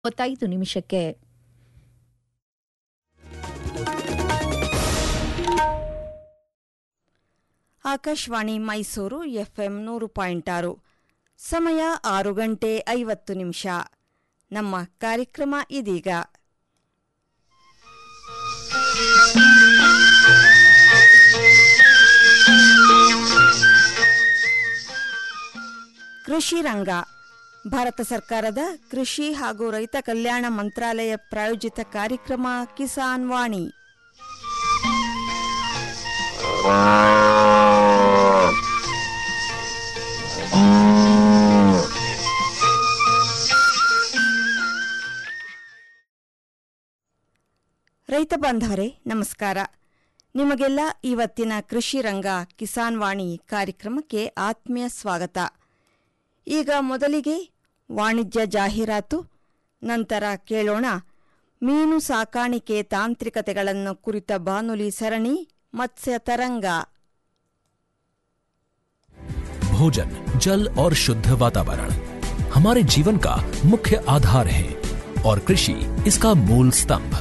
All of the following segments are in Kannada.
ಮೂವತ್ತೈದು ನಿಮಿಷಕ್ಕೆ ಆಕಾಶವಾಣಿ ಮೈಸೂರು ಎಫ್ಎಂ ನೂರು ಪಾಯಿಂಟ್ ಆರು ಸಮಯ ಆರು ಗಂಟೆ ಐವತ್ತು ನಿಮಿಷ ನಮ್ಮ ಕಾರ್ಯಕ್ರಮ ಇದೀಗ ಕೃಷಿ ರಂಗ ಭಾರತ ಸರ್ಕಾರದ ಕೃಷಿ ಹಾಗೂ ರೈತ ಕಲ್ಯಾಣ ಮಂತ್ರಾಲಯ ಪ್ರಾಯೋಜಿತ ಕಾರ್ಯಕ್ರಮ ಕಿಸಾನ್ ವಾಣಿ ರೈತ ಬಾಂಧವರೇ ನಮಸ್ಕಾರ ನಿಮಗೆಲ್ಲ ಇವತ್ತಿನ ಕೃಷಿ ರಂಗ ಕಿಸಾನ್ ವಾಣಿ ಕಾರ್ಯಕ್ರಮಕ್ಕೆ ಆತ್ಮೀಯ ಸ್ವಾಗತ ಈಗ ಮೊದಲಿಗೆ ವಾಣಿಜ್ಯ ಜಾಹೀರಾತು ನಂತರ ಕೇಳೋಣ ಮೀನು ಸಾಕಾಣಿಕೆ ತಾಂತ್ರಿಕತೆಗಳನ್ನು ಕುರಿತ ಬಾನುಲಿ ಸರಣಿ ಮತ್ಸ್ಯ ತರಂಗ भोजन जल और शुद्ध वातावरण हमारे जीवन का मुख्य आधार है और कृषि इसका मूल स्तंभ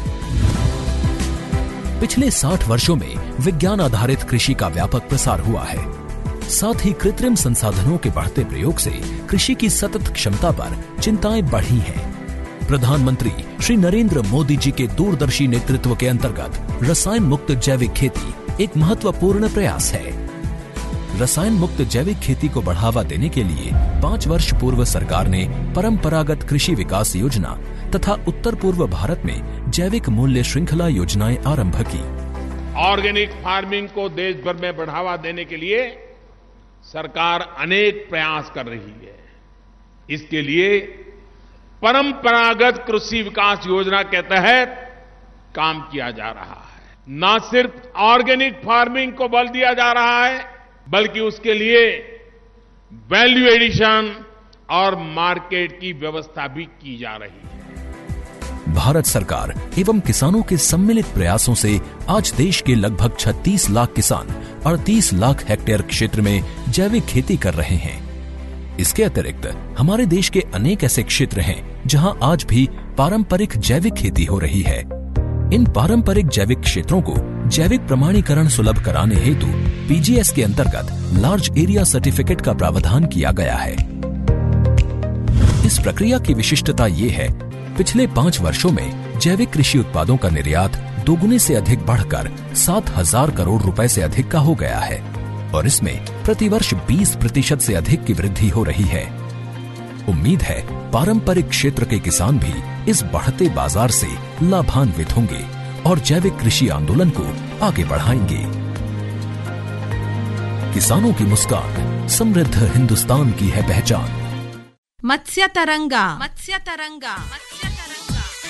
पिछले 60 वर्षों में विज्ञान आधारित कृषि का व्यापक प्रसार हुआ है साथ ही कृत्रिम संसाधनों के बढ़ते प्रयोग से कृषि की सतत क्षमता पर चिंताएं बढ़ी हैं प्रधानमंत्री श्री नरेंद्र मोदी जी के दूरदर्शी नेतृत्व के अंतर्गत रसायन मुक्त जैविक खेती एक महत्वपूर्ण प्रयास है रसायन मुक्त जैविक खेती को बढ़ावा देने के लिए पाँच वर्ष पूर्व सरकार ने परंपरागत कृषि विकास योजना तथा उत्तर पूर्व भारत में जैविक मूल्य श्रृंखला योजनाएं आरंभ की ऑर्गेनिक फार्मिंग को देश भर में बढ़ावा देने के लिए सरकार अनेक प्रयास कर रही है इसके लिए परंपरागत कृषि विकास योजना के तहत काम किया जा रहा है न सिर्फ ऑर्गेनिक फार्मिंग को बल दिया जा रहा है बल्कि उसके लिए वैल्यू एडिशन और मार्केट की व्यवस्था भी की जा रही है भारत सरकार एवं किसानों के सम्मिलित प्रयासों से आज देश के लगभग 36 लाख किसान 38 लाख हेक्टेयर क्षेत्र में जैविक खेती कर रहे हैं इसके अतिरिक्त हमारे देश के अनेक ऐसे क्षेत्र हैं जहां आज भी पारंपरिक जैविक खेती हो रही है इन पारंपरिक जैविक क्षेत्रों को जैविक प्रमाणीकरण सुलभ कराने हेतु पीजीएस के अंतर्गत लार्ज एरिया सर्टिफिकेट का प्रावधान किया गया है इस प्रक्रिया की विशिष्टता ये है पिछले पाँच वर्षों में जैविक कृषि उत्पादों का निर्यात दोगुने से अधिक बढ़कर सात हजार करोड़ रुपए से अधिक का हो गया है और इसमें प्रतिवर्ष 20 प्रतिशत से अधिक की वृद्धि हो रही है उम्मीद है पारंपरिक क्षेत्र के किसान भी इस बढ़ते बाजार से लाभान्वित होंगे और जैविक कृषि आंदोलन को आगे बढ़ाएंगे किसानों की मुस्कान समृद्ध हिंदुस्तान की है पहचान ಮತ್ಸ್ಯ ತರಂಗ ಮತ್ಸ್ಯ ತರಂಗ ಮತ್ಸ್ಯ ತರಂಗ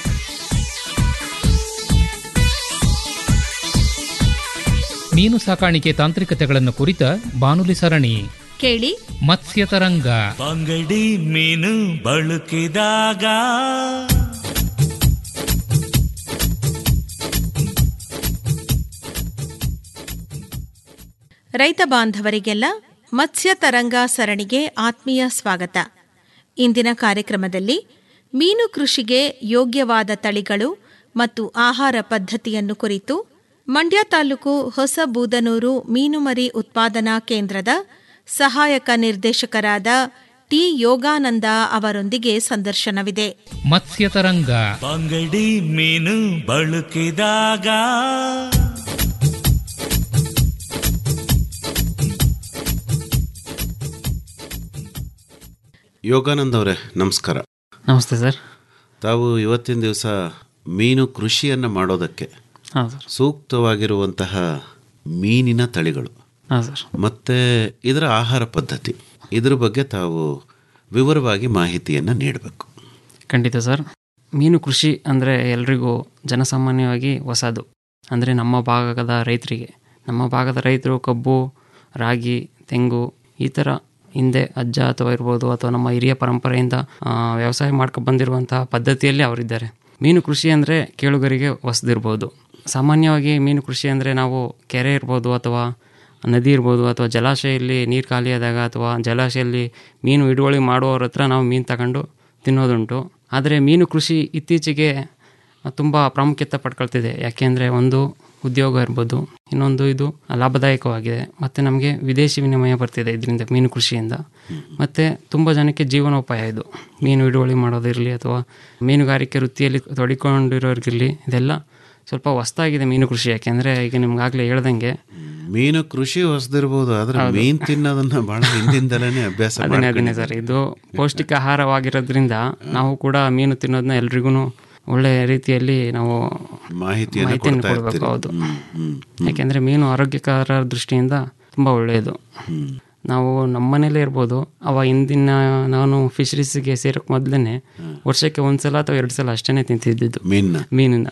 ಮೀನು ಸಾಕಾಣಿಕೆ ತಾಂತ್ರಿಕತೆಗಳನ್ನು ಕುರಿತ ಬಾನುಲಿ ಸರಣಿ ಕೇಳಿ ಮತ್ಸ್ಯ ತರಂಗ ಬಂಗಡಿ ಮೀನು ಬಳುಕಿದಾಗ ರೈತ ಬಾಂಧವರಿಗೆಲ್ಲ ಮತ್ಸ್ಯ ತರಂಗ ಸರಣಿಗೆ ಆತ್ಮೀಯ ಸ್ವಾಗತ ಇಂದಿನ ಕಾರ್ಯಕ್ರಮದಲ್ಲಿ ಮೀನು ಕೃಷಿಗೆ ಯೋಗ್ಯವಾದ ತಳಿಗಳು ಮತ್ತು ಆಹಾರ ಪದ್ಧತಿಯನ್ನು ಕುರಿತು ಮಂಡ್ಯ ತಾಲೂಕು ಹೊಸಬೂದನೂರು ಮೀನುಮರಿ ಉತ್ಪಾದನಾ ಕೇಂದ್ರದ ಸಹಾಯಕ ನಿರ್ದೇಶಕರಾದ ಟಿ ಯೋಗಾನಂದ ಅವರೊಂದಿಗೆ ಸಂದರ್ಶನವಿದೆ ಮತ್ಸ್ಯ ತರಂಗ ಬಂಗಡಿ ಮೀನು ಬಳುಕಿದಾಗ ಯೋಗಾನಂದ್ ಅವರೇ ನಮಸ್ಕಾರ ನಮಸ್ತೆ ಸರ್ ತಾವು ಇವತ್ತಿನ ದಿವಸ ಮೀನು ಕೃಷಿಯನ್ನು ಮಾಡೋದಕ್ಕೆ ಹಾಂ ಸರ್ ಸೂಕ್ತವಾಗಿರುವಂತಹ ಮೀನಿನ ತಳಿಗಳು ಹಾಂ ಸರ್ ಮತ್ತು ಇದರ ಆಹಾರ ಪದ್ಧತಿ ಇದ್ರ ಬಗ್ಗೆ ತಾವು ವಿವರವಾಗಿ ಮಾಹಿತಿಯನ್ನು ನೀಡಬೇಕು ಖಂಡಿತ ಸರ್ ಮೀನು ಕೃಷಿ ಅಂದರೆ ಎಲ್ರಿಗೂ ಜನಸಾಮಾನ್ಯವಾಗಿ ಹೊಸದು ಅಂದರೆ ನಮ್ಮ ಭಾಗದ ರೈತರಿಗೆ ನಮ್ಮ ಭಾಗದ ರೈತರು ಕಬ್ಬು ರಾಗಿ ತೆಂಗು ಈ ಥರ ಹಿಂದೆ ಅಜ್ಜ ಅಥವಾ ಇರ್ಬೋದು ಅಥವಾ ನಮ್ಮ ಹಿರಿಯ ಪರಂಪರೆಯಿಂದ ಆ, ವ್ಯವಸಾಯ ಮಾಡ್ಕೊಂಡು ಬಂದಿರುವಂತಹ ಪದ್ಧತಿಯಲ್ಲಿ ಅವರಿದ್ದಾರೆ ಮೀನು ಕೃಷಿ ಅಂದರೆ ಕೇಳುಗರಿಗೆ ಹೊಸದಿರ್ಬೋದು ಸಾಮಾನ್ಯವಾಗಿ ಮೀನು ಕೃಷಿ ಅಂದರೆ ನಾವು ಕೆರೆ ಇರ್ಬೋದು ಅಥವಾ ನದಿ ಇರ್ಬೋದು ಅಥವಾ ಜಲಾಶಯಲ್ಲಿ ನೀರು ಖಾಲಿಯಾದಾಗ ಅಥವಾ ಜಲಾಶಯಲ್ಲಿ ಮೀನು ಹಿಡುವಳಿ ಮಾಡುವವ್ರ ಹತ್ರ ನಾವು ಮೀನು ತಗೊಂಡು ತಿನ್ನೋದುಂಟು ಆದರೆ ಮೀನು ಕೃಷಿ ಇತ್ತೀಚೆಗೆ ತುಂಬ ಪ್ರಾಮುಖ್ಯತೆ ಪಡ್ಕೊಳ್ತಿದೆ ಯಾಕೆಂದರೆ ಒಂದು ಉದ್ಯೋಗ ಇರ್ಬೋದು ಇನ್ನೊಂದು ಇದು ಲಾಭದಾಯಕವಾಗಿದೆ ಮತ್ತು ನಮಗೆ ವಿದೇಶಿ ವಿನಿಮಯ ಬರ್ತಿದೆ ಇದರಿಂದ ಮೀನು ಕೃಷಿಯಿಂದ ಮತ್ತು ತುಂಬ ಜನಕ್ಕೆ ಜೀವನೋಪಾಯ ಇದು ಮೀನು ಹಿಡುವಳಿ ಮಾಡೋದಿರಲಿ ಅಥವಾ ಮೀನುಗಾರಿಕೆ ವೃತ್ತಿಯಲ್ಲಿ ತೊಡಿಕೊಂಡಿರೋರಿಗಿರಲಿ ಇದೆಲ್ಲ ಸ್ವಲ್ಪ ಹೊಸ್ದಾಗಿದೆ ಮೀನು ಕೃಷಿ ಯಾಕೆಂದರೆ ಈಗ ನಿಮ್ಗಾಗಲೇ ಹೇಳ್ದಂಗೆ ಮೀನು ಕೃಷಿ ಹೊಸದಿರ್ಬೋದು ಆದ್ರೆ ಮೀನ್ ತಿನ್ನೋದನ್ನ ಬಹಳ ಹಿಂದಿಂದಲೇ ಅಭ್ಯಾಸ ಅದನ್ನೇ ಅದನ್ನೇ ಸರ್ ಇದು ಪೌಷ್ಟಿಕ ಆಹಾರವಾಗಿರೋದ್ರಿಂದ ನಾವು ಕೂಡ ಮೀನು ತಿನ್ನೋದನ್ನ ಎಲ್ರಿಗೂ ಒಳ್ಳೆ ರೀತಿಯಲ್ಲಿ ನಾವು ಮಾಹಿತಿಯನ್ನು ಮಾಹಿತಿಯನ್ನು ಕೊಡ್ತಾ ಕೊಡಬೇಕು ಇರ್ತೀರಿ. ಹೌದು ಹ್ಮ್, ಹ್ಮ್, ಯಾಕೆಂದರೆ ಮೀನು ಆರೋಗ್ಯಕರ ದೃಷ್ಟಿಯಿಂದ ತುಂಬ ಒಳ್ಳೆಯದು ನಾವು ನಮ್ಮ ಮನೇಲೇ ಇರ್ಬೋದು ಅವ ಹಿಂದಿನ ನಾನು ಫಿಶರೀಸ್ಗೆ ಸೇರೋಕೆ ಮೊದಲೇ ವರ್ಷಕ್ಕೆ ಒಂದ್ಸಲ ಅಥವಾ ಎರಡು ಸಲ ಅಷ್ಟೇ ತಿಂತಿದ್ದಿದ್ದು ಮೀನ್ನ ಮೀನನ್ನ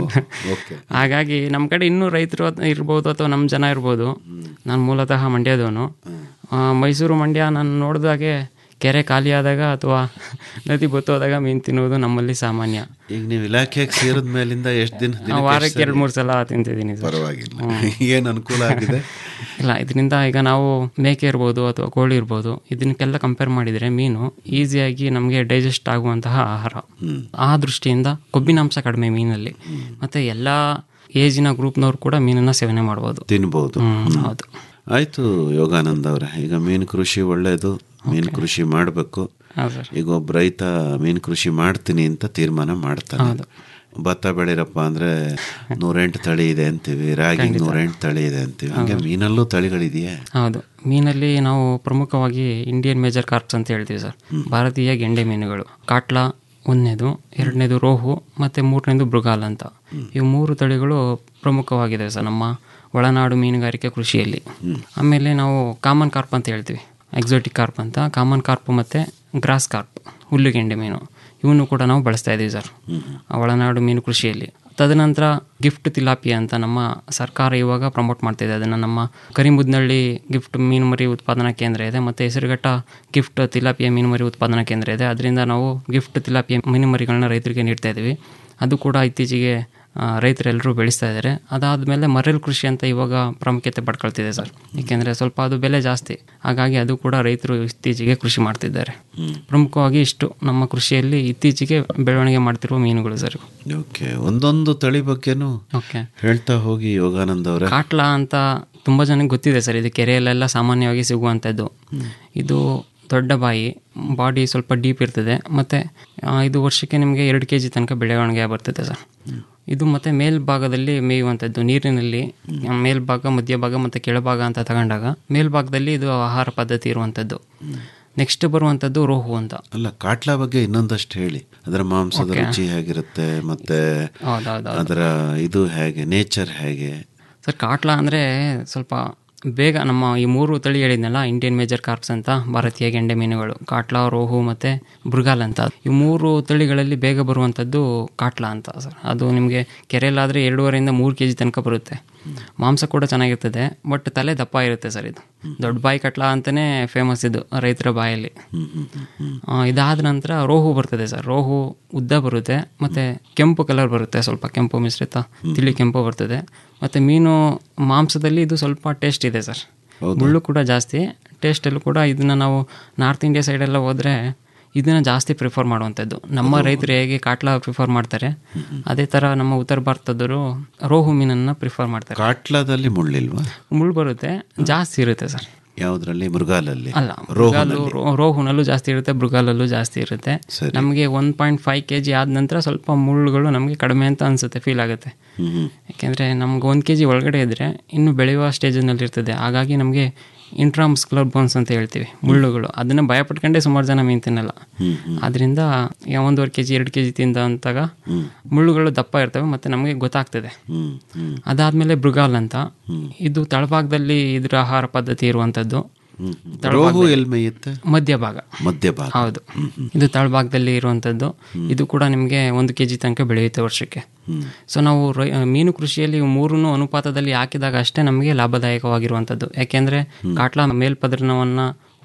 ಓಕೆ ಹಾಗಾಗಿ ನಮ್ಮ ಕಡೆ ಇನ್ನೂ ರೈತರು ಅದ್- ಇರ್ಬೋದು ಅಥವಾ ನಮ್ಮ ಜನ ಇರ್ಬೋದು ನಾನು ಮೂಲತಃ ಮಂಡ್ಯದವನು ಆ, ಮೈಸೂರು ಮಂಡ್ಯ ನಾನು ನೋಡಿದಾಗೆ ಕೆರೆ ಖಾಲಿ ಆದಾಗ ಅಥವಾ ನದಿ ಬತ್ತೋದಾಗ ಮೀನು ತಿನ್ನುವುದು ನಮ್ಮಲ್ಲಿ ಸಾಮಾನ್ಯ ಈಗ ನೀವು ಇಲಾಖೆಗೆ ಸೇರಿದ ಮೇಲಿಂದ ಎಷ್ಟು ದಿನ ಆ, ದಿನಕ್ಕೆ ವಾರಕ್ಕೆ ಎಷ್ಟ್ ಸರಿ? ಎರಡು ಮೂರು ಸಲ ತಿಂತಿದ್ದೀನಿ ಸರ್. ಪರವಾಗಿಲ್ಲ ಏನ್ ಅನುಕೂಲ ಆಗಿದೆ ಇಲ್ಲ ಇದರಿಂದ ಈಗ ನಾವು ಮೇಕೆ ಇರ್ಬೋದು ಅಥವಾ ಕೋಳಿ ಇರ್ಬೋದು ಇದನ್ನೆಲ್ಲ ಕಂಪೇರ್ ಮಾಡಿದರೆ ಮೀನು ಈಸಿಯಾಗಿ ನಮಗೆ ಡೈಜೆಸ್ಟ್ ಆಗುವಂತಹ ಆಹಾರ ಆ ದೃಷ್ಟಿಯಿಂದ ಕೊಬ್ಬಿನಾಂಶ ಕಡಿಮೆ ಮೀನಲ್ಲಿ ಮತ್ತೆ ಎಲ್ಲ ಏಜಿನ ಗ್ರೂಪ್ನವ್ರು ಕೂಡ ಮೀನನ್ನ ಸೇವನೆ ಮಾಡ್ಬೋದು ತಿನ್ಬೋದು ಹ್ಮ್, ಹೌದು ಆಯ್ತು ಯೋಗಾನಂದ ಅವರೇ ಈಗ ಮೀನು ಕೃಷಿ ಒಳ್ಳೇದು ಮೀನು ಕೃಷಿ ಮಾಡಬೇಕು ಹೌದು ಸರ್ ಈಗ ಒಬ್ಬ ರೈತ ಮೀನು ಕೃಷಿ ಮಾಡ್ತೀನಿ ಅಂತ ತೀರ್ಮಾನ ಮಾಡ್ತಾನೆ ಭತ್ತ ಬೆಳಿರಪ್ಪ ಅಂದ್ರೆ ನೂರೆಂಟು ತಳಿ ಇದೆ ಅಂತೀವಿ ರಾಗಿ ನೂರೆಂಟು ತಳಿ ಇದೆ ಅಂತೀವಿ ಹಂಗೆ ಮೀನಲ್ಲೂ ತಳಿಗಳಿದೆಯೇ ಹೌದು ಮೀನಲ್ಲಿ ನಾವು ಪ್ರಮುಖವಾಗಿ ಇಂಡಿಯನ್ ಮೇಜರ್ ಕಾರ್ಪ್ಸ್ ಅಂತ ಹೇಳ್ತೀವಿ ಸರ್ ಭಾರತೀಯ ಗೆಂಡೆ ಮೀನುಗಳು ಕಾಟ್ಲಾ ಒಂದನೇದು ಎರಡನೇದು ರೋಹು ಮತ್ತು ಮೂರನೇದು ಮೃಗಾಲ್ ಅಂತ ಇವು ಮೂರು ತಳಿಗಳು ಪ್ರಮುಖವಾಗಿದೆ ಸರ್ ನಮ್ಮ ಒಳನಾಡು ಮೀನುಗಾರಿಕೆ ಕೃಷಿಯಲ್ಲಿ ಆಮೇಲೆ ನಾವು ಕಾಮನ್ ಕಾರ್ಪ್ ಅಂತ ಹೇಳ್ತೀವಿ ಎಕ್ಸೋಟಿಕ್ ಕಾರ್ಪ್ ಅಂತ ಕಾಮನ್ ಕಾರ್ಪ್ ಮತ್ತು ಗ್ರಾಸ್ ಕಾರ್ಪ್ ಹುಲ್ಲುಗೆಂಡೆ ಮೀನು ಇವನ್ನು ಕೂಡ ನಾವು ಬಳಸ್ತಾ ಇದ್ದೀವಿ ಸರ್ ಒಳನಾಡು ಮೀನು ಕೃಷಿಯಲ್ಲಿ ತದನಂತರ ಗಿಫ್ಟ್ ತಿಲಾಪಿ ಅಂತ ನಮ್ಮ ಸರ್ಕಾರ ಇವಾಗ ಪ್ರಮೋಟ್ ಮಾಡ್ತಿದೆ ಅದನ್ನು ನಮ್ಮ ಕರಿಮುದ್ನಳ್ಳಿ ಗಿಫ್ಟ್ ಮೀನು ಮರಿ ಉತ್ಪಾದನಾ ಕೇಂದ್ರ ಇದೆ ಮತ್ತು ಹೆಸರುಘಟ್ಟ ಗಿಫ್ಟ್ ತಿಲಾಪಿಯ ಮೀನು ಮರಿ ಉತ್ಪಾದನಾ ಕೇಂದ್ರ ಇದೆ ಅದರಿಂದ ನಾವು ಗಿಫ್ಟ್ ತಿಲಾಪಿಯ ಮೀನು ಮರಿಗಳನ್ನ ರೈತರಿಗೆ ನೀಡ್ತಾ ಇದ್ದೀವಿ ಅದು ಕೂಡ ಇತ್ತೀಚೆಗೆ ಆ, ರೈತರೆಲ್ಲರೂ ಬೆಳೆಸ್ತಾ ಇದ್ದಾರೆ ಅದಾದಮೇಲೆ ಮರಲ್ ಕೃಷಿ ಅಂತ ಇವಾಗ ಪ್ರಾಮುಖ್ಯತೆ ಪಡ್ಕೊಳ್ತಿದೆ ಸರ್ ಏಕೆಂದರೆ ಸ್ವಲ್ಪ ಅದು ಬೆಲೆ ಜಾಸ್ತಿ ಹಾಗಾಗಿ ಅದು ಕೂಡ ರೈತರು ಇತ್ತೀಚೆಗೆ ಕೃಷಿ ಮಾಡ್ತಿದ್ದಾರೆ ಪ್ರಮುಖವಾಗಿ ಇಷ್ಟು ನಮ್ಮ ಕೃಷಿಯಲ್ಲಿ ಇತ್ತೀಚೆಗೆ ಬೆಳವಣಿಗೆ ಮಾಡ್ತಿರುವ ಮೀನುಗಳು ಸರ್ ಓಕೆ ಒಂದೊಂದು ತಳಿ ಬಗ್ಗೆನೂ ಓಕೆ ಹೇಳ್ತಾ ಹೋಗಿ ಯೋಗಾನಂದ ಅವರೇ ಕಾಟ್ಲಾ ಅಂತ ತುಂಬ ಜನಕ್ಕೆ ಗೊತ್ತಿದೆ ಸರ್ ಇದು ಕೆರೆಯಲ್ಲೆಲ್ಲ ಸಾಮಾನ್ಯವಾಗಿ ಸಿಗುವಂಥದ್ದು ಇದು ದೊಡ್ಡ ಬಾಯಿ ಬಾಡಿ ಸ್ವಲ್ಪ ಡೀಪ್ ಇರ್ತದೆ ಮತ್ತು ಇದು ವರ್ಷಕ್ಕೆ ನಿಮಗೆ ಎರಡು ಕೆ ಜಿ ತನಕ ಬೆಳವಣಿಗೆ ಬರ್ತದೆ ಸರ್ ಇದು ಮತ್ತು ಮೇಲ್ಭಾಗದಲ್ಲಿ ಮೇಯುವಂಥದ್ದು ನೀರಿನಲ್ಲಿ ಮೇಲ್ಭಾಗ ಮಧ್ಯಭಾಗ ಮತ್ತು ಕೆಳಭಾಗ ಅಂತ ತಗೊಂಡಾಗ ಮೇಲ್ಭಾಗದಲ್ಲಿ ಇದು ಆಹಾರ ಪದ್ಧತಿ ಇರುವಂಥದ್ದು ನೆಕ್ಸ್ಟ್ ಬರುವಂಥದ್ದು ರೋಹು ಅಂತ ಅಲ್ಲ ಕಾಟ್ಲಾ ಬಗ್ಗೆ ಇನ್ನೊಂದಷ್ಟು ಹೇಳಿ ಅದರ ಮಾಂಸದ Okay. ರುಚಿ ಹೇಗಿರುತ್ತೆ ಮತ್ತೆ ಹೌದೌದು ಅದರ ಇದು ಹೇಗೆ ನೇಚರ್ ಹೇಗೆ ಸರ್ ಕಾಟ್ಲಾ ಅಂದರೆ ಸ್ವಲ್ಪ ಬೇಗ ನಮ್ಮ ಈ ಮೂರು ತಳಿ ಹೇಳಿದ್ನಲ್ಲ ಇಂಡಿಯನ್ ಮೇಜರ್ ಕಾರ್ಪ್ಸ್ ಅಂತ ಭಾರತೀಯ ಗೆಂಡೆ ಮೀನುಗಳು ಕಾಟ್ಲಾ ರೋಹು ಮತ್ತು ಮೃಗಾಲ್ ಅಂತ ಈ ಮೂರು ತಳಿಗಳಲ್ಲಿ ಬೇಗ ಬರುವಂಥದ್ದು ಕಾಟ್ಲಾ ಅಂತ ಸರ್ ಅದು ನಿಮಗೆ ಕೆರೆಯಲ್ಲಾದರೆ ಎರಡೂವರೆಯಿಂದ ಮೂರು ಕೆ ಜಿ ತನಕ ಬರುತ್ತೆ ಮಾಂಸ ಕೂಡ ಚೆನ್ನಾಗಿರ್ತದೆ ಬಟ್ ತಲೆ ದಪ್ಪ ಇರುತ್ತೆ ಸರ್ ಇದು ದೊಡ್ಡ ಬಾಯಿ ಕಟ್ಲಾ ಅಂತಲೇ ಫೇಮಸ್ ಇದು ರೈತರ ಬಾಯಲ್ಲಿ ಆ, ಇದಾದ ನಂತರ ರೋಹು ಬರ್ತದೆ ಸರ್ ರೋಹು ಉದ್ದ ಬರುತ್ತೆ ಮತ್ತು ಕೆಂಪು ಕಲರ್ ಬರುತ್ತೆ ಸ್ವಲ್ಪ ಕೆಂಪು ಮಿಶ್ರಿತ ತಿಳಿ ಕೆಂಪು ಬರ್ತದೆ ಮತ್ತು ಮೀನು ಮಾಂಸದಲ್ಲಿ ಇದು ಸ್ವಲ್ಪ ಟೇಸ್ಟ್ ಇದೆ ಸರ್ ಮುಳ್ಳು ಕೂಡ ಜಾಸ್ತಿ ಟೇಸ್ಟಲ್ಲೂ ಕೂಡ ಇದನ್ನು ನಾವು ನಾರ್ತ್ ಇಂಡಿಯಾ ಸೈಡೆಲ್ಲ ಹೋದರೆ ಇದನ್ನು ಜಾಸ್ತಿ ಪ್ರಿಫರ್ ಮಾಡುವಂಥದ್ದು ನಮ್ಮ ರೈತರು ಹೇಗೆ ಕಾಟ್ಲಾ ಪ್ರಿಫರ್ ಮಾಡ್ತಾರೆ ಅದೇ ಥರ ನಮ್ಮ ಉತ್ತರ ಭಾರತದವರು ರೋಹು ಮೀನನ್ನು ಪ್ರಿಫರ್ ಮಾಡ್ತಾರೆ ಕಾಟ್ಲಾದಲ್ಲಿ ಮುಳ್ಳಿಲ್ವಾ ಮುಳ್ಳು ಬರುತ್ತೆ ಜಾಸ್ತಿ ಇರುತ್ತೆ ಸರ್ ಯಾವುದ್ರಲ್ಲಿ ಮೃಗಾಲಲ್ಲಿ ಅಲ್ಲ ಮೃಗಾಲು ರೋ- ರೋಹುನಲ್ಲೂ ಜಾಸ್ತಿ ಇರುತ್ತೆ ಮೃಗಾಲಲ್ಲೂ ಜಾಸ್ತಿ ಇರುತ್ತೆ ಸರಿ. ನಮಗೆ one point five K G ಆದ ನಂತರ ಸ್ವಲ್ಪ ಮುಳ್ಳುಗಳು ನಮಗೆ ಕಡಿಮೆ ಅಂತ ಅನಿಸುತ್ತೆ ಫೀಲ್ ಆಗುತ್ತೆ ಹ್ಮ್ ಹ್ಮ್. ಯಾಕೆಂದರೆ ನಮ್ಗೆ ಒಂದು ಕೆ ಜಿ ಒಳಗಡೆ ಇದ್ದರೆ ಇನ್ನು ಬೆಳೆಯುವ ಸ್ಟೇಜಲ್ಲಿ ಇರ್ತದೆ ಹಾಗಾಗಿ ನಮಗೆ ಇಂಟ್ರಾಮ್ಸ್ಕ್ಯುಲರ್ ಬೋನ್ಸ್ ಅಂತ ಹೇಳ್ತೀವಿ ಮುಳ್ಳುಗಳು ಅದನ್ನು ಭಯಪಟ್ಕೊಂಡೇ ಸುಮಾರು ಜನ ಮೀನು ತಿನ್ನಲ್ಲ ಅದರಿಂದ ಒಂದೂವರೆ ಕೆ ಜಿ ಎರಡು ಕೆ ಜಿ ತಿಂದಂತಾಗ ಮುಳ್ಳುಗಳು ದಪ್ಪ ಇರ್ತವೆ ಮತ್ತು ನಮಗೆ ಗೊತ್ತಾಗ್ತದೆ ಹ್ಮ್ ಹ್ಮ್ ಅದಾದಮೇಲೆ ಮೃಗಾಲ್ ಅಂತ ಇದು ತಳಭಾಗದಲ್ಲಿ ಇದರ ಆಹಾರ ಪದ್ಧತಿ ಇರುವಂಥದ್ದು ಹ್ಮ್ ರೋಹು ಎಲ್ಲಿ ಮೇಯುತ್ತೆ ಮಧ್ಯಭಾಗ ಮಧ್ಯಭಾಗ ಹೌದು ಇದು ತಳಭಾಗದಲ್ಲಿ ಇರುವಂಥದ್ದು ಇದು ಕೂಡ ನಿಮಗೆ ಒಂದು ಕೆ ಜಿ ತನಕ ಬೆಳೆಯುತ್ತೆ ವರ್ಷಕ್ಕೆ ಸೊ ನಾವು ರೈ- ಮೀನು ಕೃಷಿಯಲ್ಲಿ ಮೂರನ್ನು ಅನುಪಾತದಲ್ಲಿ ಹಾಕಿದಾಗ ಅಷ್ಟೇ ನಮಗೆ ಲಾಭದಾಯಕವಾಗಿರುವಂಥದ್ದು ಯಾಕೆಂದರೆ ಕಾಟ್ಲಾ ಮೇಲ್ಪದರವನ್ನು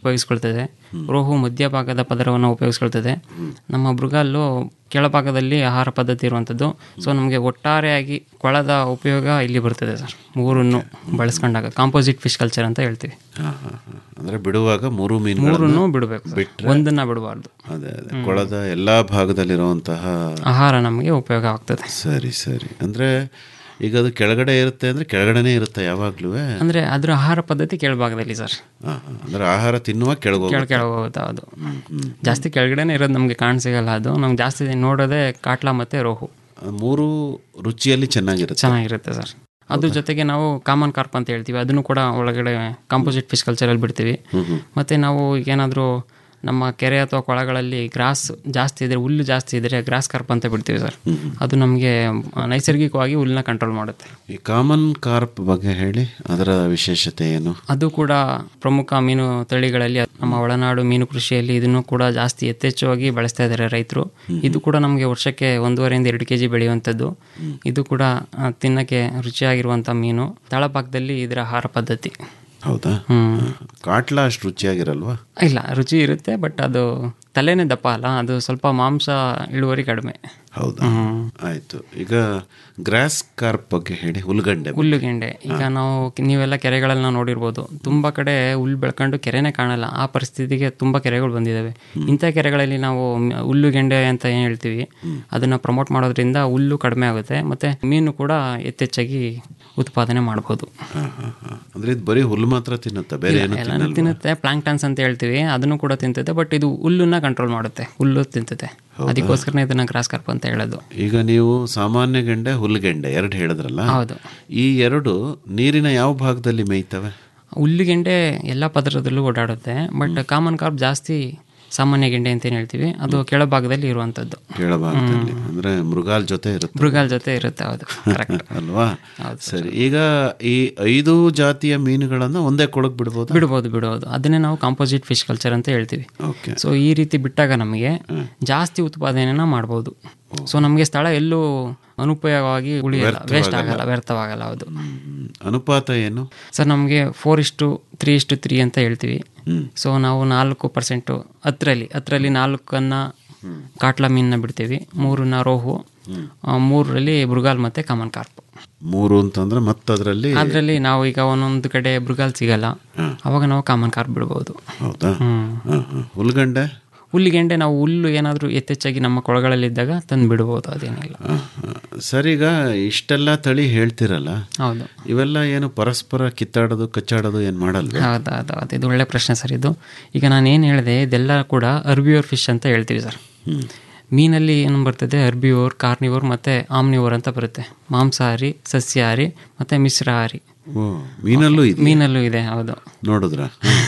ಉಪಯೋಗಿಸ್ಕೊಳ್ತದೆ ರೋಹು ಮಧ್ಯಭಾಗದ ಪದರವನ್ನು ಉಪಯೋಗಿಸ್ಕೊಳ್ತದೆ ನಮ್ಮ ಮೃಗಾಲು ಕೆಳಭಾಗದಲ್ಲಿ ಆಹಾರ ಪದ್ಧತಿ ಇರುವಂಥದ್ದು ಸೊ ನಮಗೆ ಒಟ್ಟಾರೆಯಾಗಿ ಕೊಳದ ಉಪಯೋಗ ಇಲ್ಲಿ ಬರ್ತದೆ ಸರ್ ಮೂರನ್ನು ಬಳಸ್ಕೊಂಡಾಗ ಕಾಂಪೋಸಿಟ್ ಫಿಶ್ ಕಲ್ಚರ್ ಅಂತ ಹೇಳ್ತೀವಿ ಹಾ, ಹಾ, ಹಾ. ಅಂದ್ರೆ ಬಿಡುವಾಗ ಮೂರು ಮೀನು ಮೂರನ್ನು ಬಿಡಬೇಕು ಸರ್. ಒಂದನ್ನ ಬಿಡಬಾರ್ದು ಅದೇ ಅದೇ ಕೊಳದ ಎಲ್ಲಾ ಭಾಗದಲ್ಲಿರುವಂತಹ ಆಹಾರ ನಮಗೆ ಉಪಯೋಗ ಆಗ್ತದೆ ಸರಿ ಸರಿ ಅಂದ್ರೆ ಈಗ ಅದು ಕೆಳಗಡೆ ಇರುತ್ತೆ ಅಂದ್ರೆ ಕೆಳಗಡೆನೆ ಇರುತ್ತೆ ಯಾವಾಗ್ಲೂ ಅಂದ್ರೆ ಅದ್ರ ಆಹಾರ ಪದ್ಧತಿ ಕೆಳಭಾಗದಲ್ಲಿ ಸರ್ ಅಂದ್ರೆ ಆಹಾರ ತಿನ್ನುವ ಕೆಳಗೆ ಕೆಳ ಕೆಳಗೆ ಹೋಗುತ್ತೆ ಅದು ಜಾಸ್ತಿ ಕೆಳಗಡೆನೆ ಇರೋದು ನಮಗೆ ಕಾಣಸಿಗಲ್ಲ ಅದು ನಮ್ಗೆ ಜಾಸ್ತಿ ನೋಡೋದೇ ಕಾಟ್ಲಾ ಮತ್ತೆ ರೋಹು ಮೂರು ರುಚಿಯಲ್ಲಿ ಚೆನ್ನಾಗಿರುತ್ತೆ ಚೆನ್ನಾಗಿರುತ್ತೆ ಸರ್ ಅದ್ರ ಜೊತೆಗೆ ನಾವು ಕಾಮನ್ ಕಾರ್ಪ್ ಅಂತ ಹೇಳ್ತೀವಿ ಅದನ್ನು ಕೂಡ ಒಳಗಡೆ ಕಾಂಪೋಸಿಟ್ ಫಿಶ್ ಕಲ್ಚರಲ್ಲಿ ಬಿಡ್ತೀವಿ ಮತ್ತೆ ನಾವು ಏನಾದರೂ ನಮ್ಮ ಕೆರೆ ಅಥವಾ ಕೊಳಗಳಲ್ಲಿ ಗ್ರಾಸ್ ಜಾಸ್ತಿ ಇದ್ರೆ ಹುಲ್ಲು ಜಾಸ್ತಿ ಇದ್ರೆ ಗ್ರಾಸ್ ಕಾರ್ಪ್ ಅಂತ ಬಿಡ್ತೀವಿ ಸರ್ ಅದು ನಮಗೆ ನೈಸರ್ಗಿಕವಾಗಿ ಹುಲ್ಲನ್ನ ಕಂಟ್ರೋಲ್ ಮಾಡುತ್ತೆ ಈ ಕಾಮನ್ ಕಾರ್ಪ್ ಬಗ್ಗೆ ಹೇಳಿ ಅದರ ವಿಶೇಷತೆ ಏನು ಅದು ಕೂಡ ಪ್ರಮುಖ ಮೀನು ತಳಿಗಳಲ್ಲಿ ನಮ್ಮ ಒಳನಾಡು ಮೀನು ಕೃಷಿಯಲ್ಲಿ ಇದನ್ನು ಕೂಡ ಜಾಸ್ತಿ ಯಥೇಚ್ಛವಾಗಿ ಬಳಸ್ತಾ ಇದ್ದಾರೆ ರೈತರು ಇದು ಕೂಡ ನಮಗೆ ವರ್ಷಕ್ಕೆ ಒಂದೂವರೆಯಿಂದ ಎರಡು ಕೆಜಿ ಬೆಳೆಯುವಂಥದ್ದು ಇದು ಕೂಡ ಆ, ತಿನ್ನಕ್ಕೆ ರುಚಿಯಾಗಿರುವಂಥ ಮೀನು ತಳಭಾಗದಲ್ಲಿ ಇದರ ಆಹಾರ ಪದ್ಧತಿ ಹೌದಾ ಹ್ಮ್. ಕಾಟ್ಲಾ ಅಷ್ಟು ರುಚಿಯಾಗಿರಲ್ವಾ ಇಲ್ಲ ರುಚಿ ಇರುತ್ತೆ ಬಟ್ ಅದು ತಲೆನೇ ದಪ್ಪ ಅಲ್ಲ ಅದು ಸ್ವಲ್ಪ ಮಾಂಸ ಇಳುವರಿ ಕಡಿಮೆ ಹೌದಾ ಆಯ್ತು ಈಗ ಗ್ರಾಸ್ ಕಾರ್ಪ್ ಬಗ್ಗೆ ಹೇಳಿ ಹುಲ್ಗಂಡೆ ಬಗ್ಗೆ. ಹುಲ್ಲುಗೆಂಡೆ ಈಗ ನಾವು ನೀವೆಲ್ಲ ಕೆರೆಗಳಲ್ಲಿ ನಾವು ನೋಡಿರ್ಬೋದು ತುಂಬಾ ಕಡೆ ಹುಲ್ಲು ಬೆಳ್ಕೊಂಡು ಕೆರೆನೇ ಕಾಣಲ್ಲ ಆ ಪರಿಸ್ಥಿತಿಗೆ ತುಂಬಾ ಕೆರೆಗಳು ಬಂದಿದ್ದಾವೆ ಇಂಥ ಕೆರೆಗಳಲ್ಲಿ ನಾವು ಮ್- ಹುಲ್ಲುಗೆಂಡೆ ಅಂತ ಏನು ಹೇಳ್ತೀವಿ ಅದನ್ನ ಪ್ರಮೋಟ್ ಮಾಡೋದ್ರಿಂದ ಹುಲ್ಲು ಕಡಿಮೆ ಆಗುತ್ತೆ ಮತ್ತೆ ಮೀನು ಕೂಡ ಯಥೇಚ್ಛಾಗಿ ಉತ್ಪಾದನೆ ಮಾಡ್ಬೋದು ಹಾ, ಹಾ, ಹಾ. ಅಂದ್ರೆ ಇದು ಬರೀ ಹುಲ್ಲು ಮಾತ್ರ ತಿನ್ನುತ್ತಾ ಬೇರೆ ಏನು ಎಲ್ಲ ತಿನ್ನಲ್ವಾ ತಿನ್ನುತ್ತೆ ಪ್ಲಾಂಕ್ಟನ್ಸ್ ಅಂತ ಹೇಳ್ತೀವಿ ಅದನ್ನು ಕೂಡ ತಿಂತದೆ ಬಟ್ ಇದು ಹುಲ್ಲನ್ನ ಕಂಟ್ರೋಲ್ ಮಾಡುತ್ತೆ ಹುಲ್ಲು ತಿಂತದೆ ಅದಕ್ಕೋಸ್ಕರನೇ ಇದನ್ನ ಗ್ರಾಸ್ ಕಾರ್ಪ್ ಅಂತ ಹೇಳೋದು ಈಗ ನೀವು ಸಾಮಾನ್ಯ ಗೆಂಡೆ ಹುಲ್ಗೆಂಡೆ ಎರಡು ಹೇಳಿದ್ರಲ್ಲ ಹೌದು. ಈ ಎರಡು ನೀರಿನ ಯಾವ ಭಾಗದಲ್ಲಿ ಮೇಯ್ತವೆ ಹುಲ್ಲುಗೆಂಡೆ ಎಲ್ಲ ಪದರದಲ್ಲೂ ಓಡಾಡುತ್ತೆ ಬಟ್ ಕಾಮನ್ ಕಾರ್ಪ್ ಜಾಸ್ತಿ ಸಾಮಾನ್ಯ ಗೆಂಡೆ ಅಂತ ಏನು ಹೇಳ್ತೀವಿ ಅದು ಕೆಳಭಾಗದಲ್ಲಿ ಇರುವಂಥದ್ದು ಕೆಳಭಾಗದಲ್ಲಿ ಅಂದ್ರೆ ಮೃಗಾಲ್ ಜೊತೆ ಇರುತ್ತೆ ಮೃಗಾಲ್ ಜೊತೆ ಇರುತ್ತೆ ಹೌದು ಕರೆಕ್ಟ್ ಅಲ್ವಾ ಸರಿ ಈಗ ಈ ಐದು ಜಾತಿಯ ಮೀನುಗಳನ್ನ ಒಂದೇ ಕೊಳಕ್ ಬಿಡ್ಬೋದು ಬಿಡ್ಬೋದು ಬಿಡ್ಬೋದು ಅದನ್ನೇ ನಾವು ಕಾಂಪೋಸಿಟ್ ಫಿಶ್ ಕಲ್ಚರ್ ಅಂತ ಹೇಳ್ತೀವಿ ಓಕೆ ಸೊ ಈ ರೀತಿ ಬಿಟ್ಟಾಗ ನಮಗೆ ಜಾಸ್ತಿ ಉತ್ಪಾದನೆನ ಮಾಡ್ಬೋದು ಸೊ ನಮಗೆ ಸ್ಥಳ ಎಲ್ಲೂ ಅನುಪಯೋಗವಾಗಿ ಉಳಿಯಲ್ಲ ವೇಸ್ಟ್ ಆಗಲ್ಲ ವ್ಯರ್ಥವಾಗಲ್ಲ ಹೌದು ಅನುಪಾತ ಏನು ಸರ್ ನಮಗೆ ಫೋರ್ ಇಷ್ಟು ತ್ರೀ ಇಷ್ಟು ತ್ರೀ ಅಂತ ಹೇಳ್ತೀವಿ ಸೊ ನಾವು ನಾಲ್ಕು ಪರ್ಸೆಂಟು ಹತ್ತರಲ್ಲಿ ಹತ್ತರಲ್ಲಿ ನಾಲ್ಕನ್ನ ಕಾಟ್ಲಾ ಮೀನನ್ನ ಬಿಡ್ತೀವಿ ಮೂರನ್ನ ರೋಹು ಆ, ಮೂರರಲ್ಲಿ ಮೃಗಾಲ್ ಮತ್ತೆ ಕಾಮನ್ ಕಾರ್ಪ್ ಮೂರು ಅಂತಂದ್ರೆ ಮತ್ತದ್ರಲ್ಲಿ ಅದರಲ್ಲಿ ನಾವು ಈಗ ಒಂದೊಂದು ಕಡೆ ಮೃಗಾಲ್ ಸಿಗಲ್ಲ ಅವಾಗ ನಾವು ಕಾಮನ್ ಕಾರ್ಪ್ ಬಿಡ್ಬೋದು ಹೌದಾ ಹ್ಮ್. ಹಾ, ಹಾ. ಹುಲ್ಗಂಡೆ ಹುಲ್ಲಿಗೆಂಡೆ ನಾವು ಹುಲ್ಲು ಏನಾದರೂ ಯಥೇಚ್ಛಾಗಿ ನಮ್ಮ ಕೊಳಗಳಲ್ಲಿದ್ದಾಗ ತಂದು ಬಿಡ್ಬೋದು ಅದೇನಿಲ್ಲ ಹಾ, ಹಾ. ಸರ್ ಈಗ ಇಷ್ಟೆಲ್ಲ ತಳಿ ಹೇಳ್ತಿರಲ್ಲ ಹೌದು ಇವೆಲ್ಲ ಏನು ಪರಸ್ಪರ ಕಿತ್ತಾಡೋದು ಕಚ್ಚಾಡೋದು ಏನ್ ಮಾಡಲ್ವ ಹೌದು ಹೌದು ಹೌದು ಇದು ಒಳ್ಳೆ ಪ್ರಶ್ನೆ ಸರ್ ಇದು ಈಗ ನಾನು ಏನು ಹೇಳಿದೆ ಇದೆಲ್ಲ ಕೂಡ ಅರ್ಬಿಯೋರ್ ಫಿಶ್ ಅಂತ ಹೇಳ್ತೀವಿ ಸರ್ ಮೀನಲ್ಲಿ ಏನು ಬರ್ತದೆ ಅರ್ಬಿಯೋರ್ ಕಾರ್ನಿವೋರ್ ಮತ್ತು ಆಮ್ನಿವೋರ್ ಅಂತ ಬರುತ್ತೆ ಮಾಂಸಾಹಾರಿ ಸಸ್ಯಾಹಾರಿ ಮತ್ತು ಮಿಶ್ರಾಹಾರಿ ಓ ಮೀನಲ್ಲೂ ಇದೆ ಮೀನಲ್ಲೂ ಇದೆ ಹೌದು ನೋಡಿದ್ರ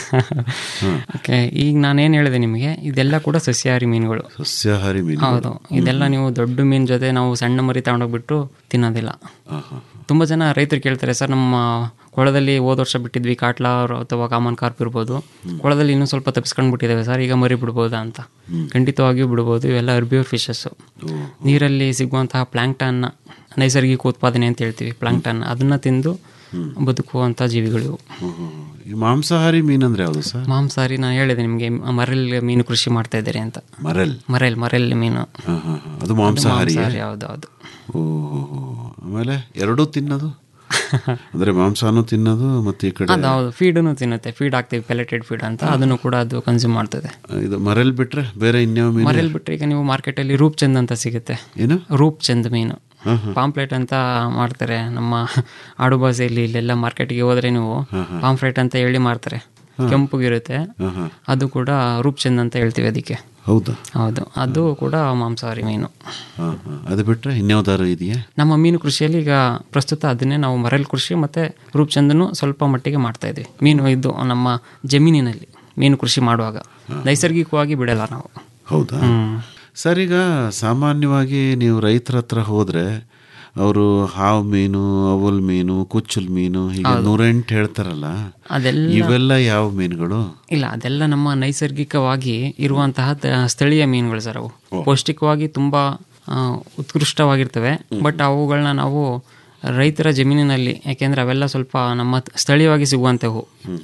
ಓಕೆ ಈಗ ನಾನೇನು ಹೇಳಿದೆ ನಿಮಗೆ ಇದೆಲ್ಲ ಕೂಡ ಸಸ್ಯಾಹಾರಿ ಮೀನುಗಳು ಸಸ್ಯಾಹಾರಿ ಮೀನು ಹೌದು ಇದೆಲ್ಲ ನೀವು ದೊಡ್ಡ ಮೀನು ಜೊತೆ ನಾವು ಸಣ್ಣ ಮರಿ ತಗೊಂಡೋಗ್ಬಿಟ್ಟು ತಿನ್ನೋದಿಲ್ಲ ತುಂಬ ಜನ ರೈತರು ಕೇಳ್ತಾರೆ ಸರ್ ನಮ್ಮ ಕೊಳದಲ್ಲಿ ಹೋದ ವರ್ಷ ಬಿಟ್ಟಿದ್ವಿ ಕಾಟ್ಲಾ ಅವ್ರು ಅಥವಾ ಕಾಮನ್ ಕಾರ್ಪ್ ಇರ್ಬೋದು ಕೊಳದಲ್ಲಿ ಇನ್ನೂ ಸ್ವಲ್ಪ ತಪ್ಪಿಸ್ಕೊಂಡು ಬಿಟ್ಟಿದ್ದೇವೆ ಸರ್ ಈಗ ಮರಿ ಬಿಡ್ಬೋದಾ ಅಂತ ಖಂಡಿತವಾಗಿಯೂ ಬಿಡ್ಬೋದು ಇವೆಲ್ಲ ಅರ್ಬಿಯೋರ್ ಫಿಶಸ್ಸು ನೀರಲ್ಲಿ ಸಿಗುವಂತಹ ಪ್ಲಾಂಕ್ಟನ್ನ ನೈಸರ್ಗಿಕ ಉತ್ಪಾದನೆ ಅಂತ ಹೇಳ್ತೀವಿ ಪ್ಲಾಂಕ್ಟನ್ ಅದನ್ನ ತಿಂದು ಬದುಕುವಂಥ ಜೀವಿಗಳು ಇವು ಈ ಮಾಂಸಾಹಾರಿ ಮೀನಂದ್ರೆ ಯಾವುದು ಸರ್ ಮಾಂಸಾಹಾರಿ ನಾನು ಹೇಳಿದೆ ನಿಮಗೆ ಮರೆಲ್ ಮೀನು ಕೃಷಿ ಮಾಡ್ತಾ ಇದ್ದಾರೆ ಅಂತ ಮರೆಲ್ ಮರೆಲ್ ಮರೆಲ್ ಮೀನು ಹಾ, ಹಾ, ಹಾ. ಅದು ಮಾಂಸಾಹಾರಿ ಮಾಂಸಾಹಾರಿ ಹೌದು ಹೌದು ಓ ಆಮೇಲೆ ಎರಡೂ ತಿನ್ನೋದು ಅಂದ್ರೆ ಮಾಂಸನೂ ತಿನ್ನೋದು ಮತ್ತೆ ಈ ಕಡೆ ಅದು ಹೌದು ಫೀಡನ್ನು ತಿನ್ನುತ್ತೆ ಫೀಡ್ ಹಾಕ್ತೀವಿ ಪೆಲೆಟೆಡ್ ಫೀಡ್ ಅಂತ ಅದನ್ನು ಕೂಡ ಅದು ಕನ್ಸ್ಯೂಮ್ ಮಾಡ್ತದೆ ಇದು ಮರೆಲ್ ಬಿಟ್ರೆ ಬೇರೆ ಇನ್ಯಾವ ಮೀನು ಮರೆಲ್ ಬಿಟ್ರೆ ಈಗ ನೀವು ಮಾರ್ಕೆಟಲ್ಲಿ ರೂಪ್ ಚಂದ್ ಅಂತ ಸಿಗುತ್ತೆ ಏನು ರೂಪ್ ಚಂದ್ ಮೀನು ಪಾಂಪ್ಲೆಟ್ ಅಂತ ಮಾಡ್ತಾರೆ ನಮ್ಮ ಆಡು ಭಾಷೆಯಲ್ಲಿ ಇಲ್ಲೆಲ್ಲ ಮಾರ್ಕೆಟ್ಗೆ ಹೋದ್ರೆ ನೀವು ಪಾಂಪ್ಲೆಟ್ ಅಂತ ಹೇಳಿ ಮಾರ್ತಾರೆ ಕೆಂಪುಗಿರುತ್ತೆ ಅದು ಕೂಡ ರೂಪ್ ಚಂದ್ ಅಂತ ಹೇಳ್ತೀವಿ ಅದಕ್ಕೆ ಹೌದಾ ಹೌದು ಅದು ಕೂಡ ಮಾಂಸಾಹಾರಿ ಮೀನು ಹಾ, ಹಾ. ಅದು ಬಿಟ್ರೆ ಇನ್ಯಾವ್ದಾರು ಇದೆಯಾ ನಮ್ಮ ಮೀನು ಕೃಷಿಯಲ್ಲಿ ಈಗ ಪ್ರಸ್ತುತ ಅದನ್ನೇ ನಾವು ಮರಲ್ ಕೃಷಿ ಮತ್ತೆ ರೂಪಚಂದನು ಸ್ವಲ್ಪ ಮಟ್ಟಿಗೆ ಮಾಡ್ತಾ ಇದ್ವಿ ಮೀನು ಇದು ನಮ್ಮ ಜಮೀನಿನಲ್ಲಿ ಮೀನು ಕೃಷಿ ಮಾಡುವಾಗ ನೈಸರ್ಗಿಕವಾಗಿ ಬಿಡಲ್ಲ ನಾವು ಹೌದಾ ಹ್ಮ್. ಸರ್ ಈಗ ಸಾಮಾನ್ಯವಾಗಿ ನೀವು ರೈತರ ಹತ್ರ ಹೋದ್ರೆ ಅವರು ಹಾವು ಮೀನು ಅವಲ್ ಮೀನು ಕುಚ್ಚುಲ್ ಮೀನು ಹೀಗೆ ನೂರೆಂಟು ಹೇಳ್ತಾರಲ್ಲ ಅದೆಲ್ಲ ಇವೆಲ್ಲ ಯಾವ ಮೀನುಗಳು ಇಲ್ಲ ಅದೆಲ್ಲ ನಮ್ಮ ನೈಸರ್ಗಿಕವಾಗಿ ಇರುವಂತಹ ತ- ಸ್ಥಳೀಯ ಮೀನುಗಳು ಸರ್ ಅವು ಪೌಷ್ಟಿಕವಾಗಿ ತುಂಬ ಆ, ಉತ್ಕೃಷ್ಟವಾಗಿರ್ತವೆ ಬಟ್ ಅವುಗಳನ್ನ ನಾವು ರೈತರ ಜಮೀನಿನಲ್ಲಿ ಯಾಕೆಂದ್ರೆ ಅವೆಲ್ಲ ಸ್ವಲ್ಪ ನಮ್ಮ ತ- ಸ್ಥಳೀಯವಾಗಿ ಸಿಗುವಂಥವು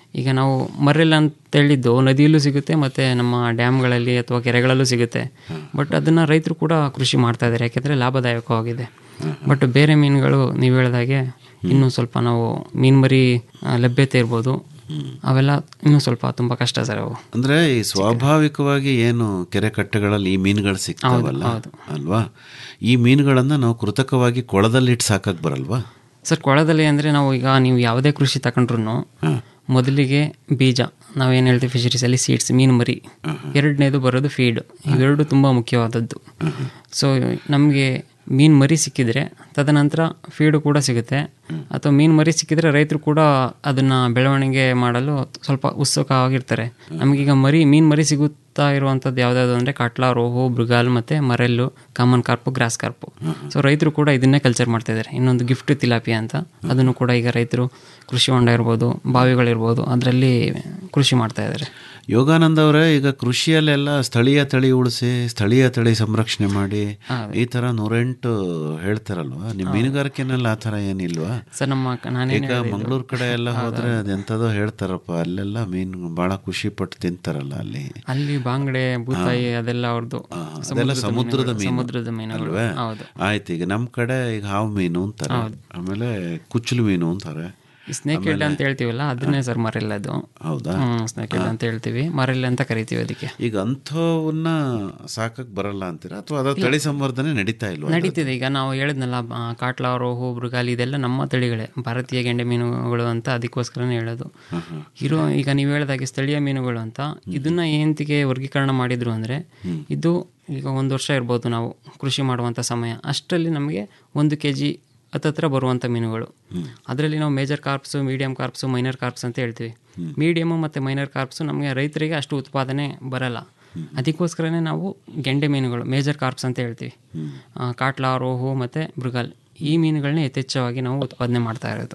ಈಗ ನಾವು ಮರೆಲ್ ಅಂತ ಹೇಳಿದ್ದು ನದಿಯಲ್ಲೂ ಸಿಗುತ್ತೆ ಮತ್ತು ನಮ್ಮ ಡ್ಯಾಮ್ಗಳಲ್ಲಿ ಅಥವಾ ಕೆರೆಗಳಲ್ಲೂ ಸಿಗುತ್ತೆ ಬಟ್ ಅದನ್ನು ರೈತರು ಕೂಡ ಕೃಷಿ ಮಾಡ್ತಾ ಇದ್ದಾರೆ ಯಾಕೆಂದರೆ ಲಾಭದಾಯಕವಾಗಿದೆ ಬಟ್ ಬೇರೆ ಮೀನುಗಳು ನೀವು ಹೇಳಿದಾಗೆ ಇನ್ನೂ ಸ್ವಲ್ಪ ನಾವು ಮೀನು ಮರಿ ಆ, ಲಭ್ಯತೆ ಇರ್ಬೋದು ಅವೆಲ್ಲ ಇನ್ನೂ ಸ್ವಲ್ಪ ತುಂಬ ಕಷ್ಟ ಸರ್ ಅವು ಅಂದ್ರೆ ಈ ಸ್ವಾಭಾವಿಕವಾಗಿ ಏನು ಕೆರೆ ಕಟ್ಟೆಗಳಲ್ಲಿ ಈ ಮೀನುಗಳು ಸಿಗ್ತಾವಲ್ಲ ಹೌದು. ಅಲ್ವಾ ಈ ಮೀನುಗಳನ್ನ ನಾವು ಕೃತಕವಾಗಿ ಕೊಳದಲ್ಲಿಟ್ಟು ಸಾಕಕ್ ಬರಲ್ವಾ ಸರ್ ಕೊಳದಲ್ಲಿ ಅಂದರೆ ನಾವು ಈಗ ನೀವು ಯಾವುದೇ ಕೃಷಿ ತಗೊಂಡ್ರು ಮೊದಲಿಗೆ ಬೀಜ ನಾವೇನು ಹೇಳ್ತೀವಿ ಫಿಶರೀಸಲ್ಲಿ ಸೀಡ್ಸ್ ಮೀನು ಮರಿ ಎರಡನೇದು ಬರೋದು ಫೀಡ್ ಇವೆರಡು ತುಂಬ ಮುಖ್ಯವಾದದ್ದು ಸೊ ನಮಗೆ ಮೀನು ಮರಿ ಸಿಕ್ಕಿದ್ರೆ ತದನಂತರ ಫೀಡು ಕೂಡ ಸಿಗುತ್ತೆ ಅಥವಾ ಮೀನು ಮರಿ ಸಿಕ್ಕಿದ್ರೆ ರೈತರು ಕೂಡ ಅದನ್ನು ಬೆಳವಣಿಗೆ ಮಾಡಲು ಸ್ವಲ್ಪ ಉತ್ಸುಕವಾಗಿರ್ತಾರೆ ನಮಗೀಗ ಮರಿ ಮೀನು ಮರಿ ಸಿಗುತ್ತಾ ಇರುವಂಥದ್ದು ಯಾವುದಾದ್ರು ಅಂದರೆ ಕಾಟ್ಲಾ ರೋಹು ಮೃಗಾಲ್ ಮತ್ತು murrel common carp grass carp so ರೈತರು ಕೂಡ ಇದನ್ನೇ ಕಲ್ಚರ್ ಮಾಡ್ತಾ ಇದ್ದಾರೆ ಇನ್ನೊಂದು ಗಿಫ್ಟ್ ತಿಲಾಪಿ ಅಂತ ಅದನ್ನು ಕೂಡ ಈಗ ರೈತರು ಕೃಷಿ ಹೊಂಡ ಇರ್ಬೋದು ಬಾವಿಗಳಿರ್ಬೋದು ಅದರಲ್ಲಿ ಕೃಷಿ ಮಾಡ್ತಾ ಇದ್ದಾರೆ ಯೋಗಾನಂದ ಅವರೇ ಈಗ ಕೃಷಿಯಲ್ಲೆಲ್ಲ ಸ್ಥಳೀಯ ತಳಿ ಉಳಿಸಿ ಸ್ಥಳೀಯ ತಳಿ ಸಂರಕ್ಷಣೆ ಮಾಡಿ ಈ ತರ ನೂರೆಂಟು ಹೇಳ್ತಾರಲ್ವಾ ನಿಮ್ ಮೀನುಗಾರಿಕೆನಲ್ಲಿ ಆ ತರ ಏನಿಲ್ವಾ ಸರ್ ನಮ್ಮ ಕ- ನಾನೇನು ಈಗ ಮಂಗಳೂರು ಕಡೆ ಎಲ್ಲ ಹೋದ್ರೆ ಅದೆಂತದೋ ಹೇಳ್ತಾರಪ್ಪ ಅಲ್ಲೆಲ್ಲ ಮೀನು ಬಹಳ ಖುಷಿ ಪಟ್ಟು ತಿಂತಾರಲ್ಲ ಅಲ್ಲಿ ಅಲ್ಲಿ ಬಾಂಗ್ಡೆ ಬೂತಾಯಿ ಅದೆಲ್ಲ ಅವ್ರದ್ದು ಅದೆಲ್ಲ ಸಮುದ್ರದ ಮೀನು ಸಮುದ್ರದ ಮೀನುಗಳು ಅಲ್ವೇ ಹೌದು ಆಯ್ತು ಈಗ ನಮ್ ಕಡೆ ಈಗ ಹಾವು ಮೀನು ಅಂತಾರೆ ಆಮೇಲೆ ಕುಚ್ಚಲು ಮೀನು ಅಂತಾರೆ ಸ್ನೇಕ್ ಹೆಡ್ ಅಂತ ಹೇಳ್ತೀವಲ್ಲ ಅದನ್ನೇ ಸರ್ ಮರೆಲ್ಲ ಅದು ಹೌದಾ ಹ್ಮ್ ಸ್ನೇಕ್ ಹೆಡ್ ಅಂತ ಹೇಳ್ತೀವಿ ಮರೆಲ್ಲ ಅಂತ ಕರಿತೀವಿ ಅದಕ್ಕೆ ಈಗ ಅಂಥವನ್ನ ಸಾಕಕ್ ಬರಲ್ಲ ಅಂತೀರಾ ಅಥವಾ ಅದ ತಳಿ ಸಂವರ್ಧನೆ ನಡೀತಾ ಇಲ್ವಾ ನಡೀತಿದೆ ಈಗ ನಾವು ಹೇಳಿದ್ನಲ್ಲ ಆ, ಕಾಟ್ಲಾ ರೋಹು ಮೃಗಾಲಿ ಇದೆಲ್ಲ ನಮ್ಮ ತಳಿಗಳೇ ಭಾರತೀಯ ಗೆಂಡೆ ಮೀನುಗಳು ಅಂತ ಅದಕ್ಕೋಸ್ಕರನೇ ಹೇಳೋದು ಇರೋ ಈಗ ನೀವು ಹೇಳಿದಾಗೆ ಸ್ಥಳೀಯ ಮೀನುಗಳು ಅಂತ ಇದನ್ನ ಏನಂತಿಗೆ ವರ್ಗೀಕರಣ ಮಾಡಿದ್ರು ಅಂದರೆ ಇದು ಈಗ ಒಂದು ವರ್ಷ ಇರ್ಬೋದು ನಾವು ಕೃಷಿ ಮಾಡುವಂಥ ಸಮಯ ಅಷ್ಟರಲ್ಲಿ ನಮಗೆ ಒಂದು ಕೆ ಜಿ ಹತ್ತತ್ರ ಬರುವಂಥ ಮೀನುಗಳು ಅದರಲ್ಲಿ ನಾವು major carps medium carps minor carps ಅಂತ ಹೇಳ್ತೀವಿ ಮೀಡಿಯಮು ಮತ್ತು ಮೈನರ್ ಕಾರ್ಪ್ಸು ನಮಗೆ ರೈತರಿಗೆ ಅಷ್ಟು ಉತ್ಪಾದನೆ ಬರಲ್ಲ ಅದಕ್ಕೋಸ್ಕರನೇ ನಾವು ಗೆಂಡೆ ಮೀನುಗಳು ಮೇಜರ್ ಕಾರ್ಪ್ಸ್ ಅಂತ ಹೇಳ್ತೀವಿ ಆ, ಕಾಟ್ಲಾ ರೋಹು ಮತ್ತು ಮೃಗಾಲ್ ಈ ಮೀನುಗಳನ್ನ ಯಥೇಚ್ಛವಾಗಿ ನಾವು ಉತ್ಪಾದನೆ ಮಾಡ್ತಾ ಇರೋದು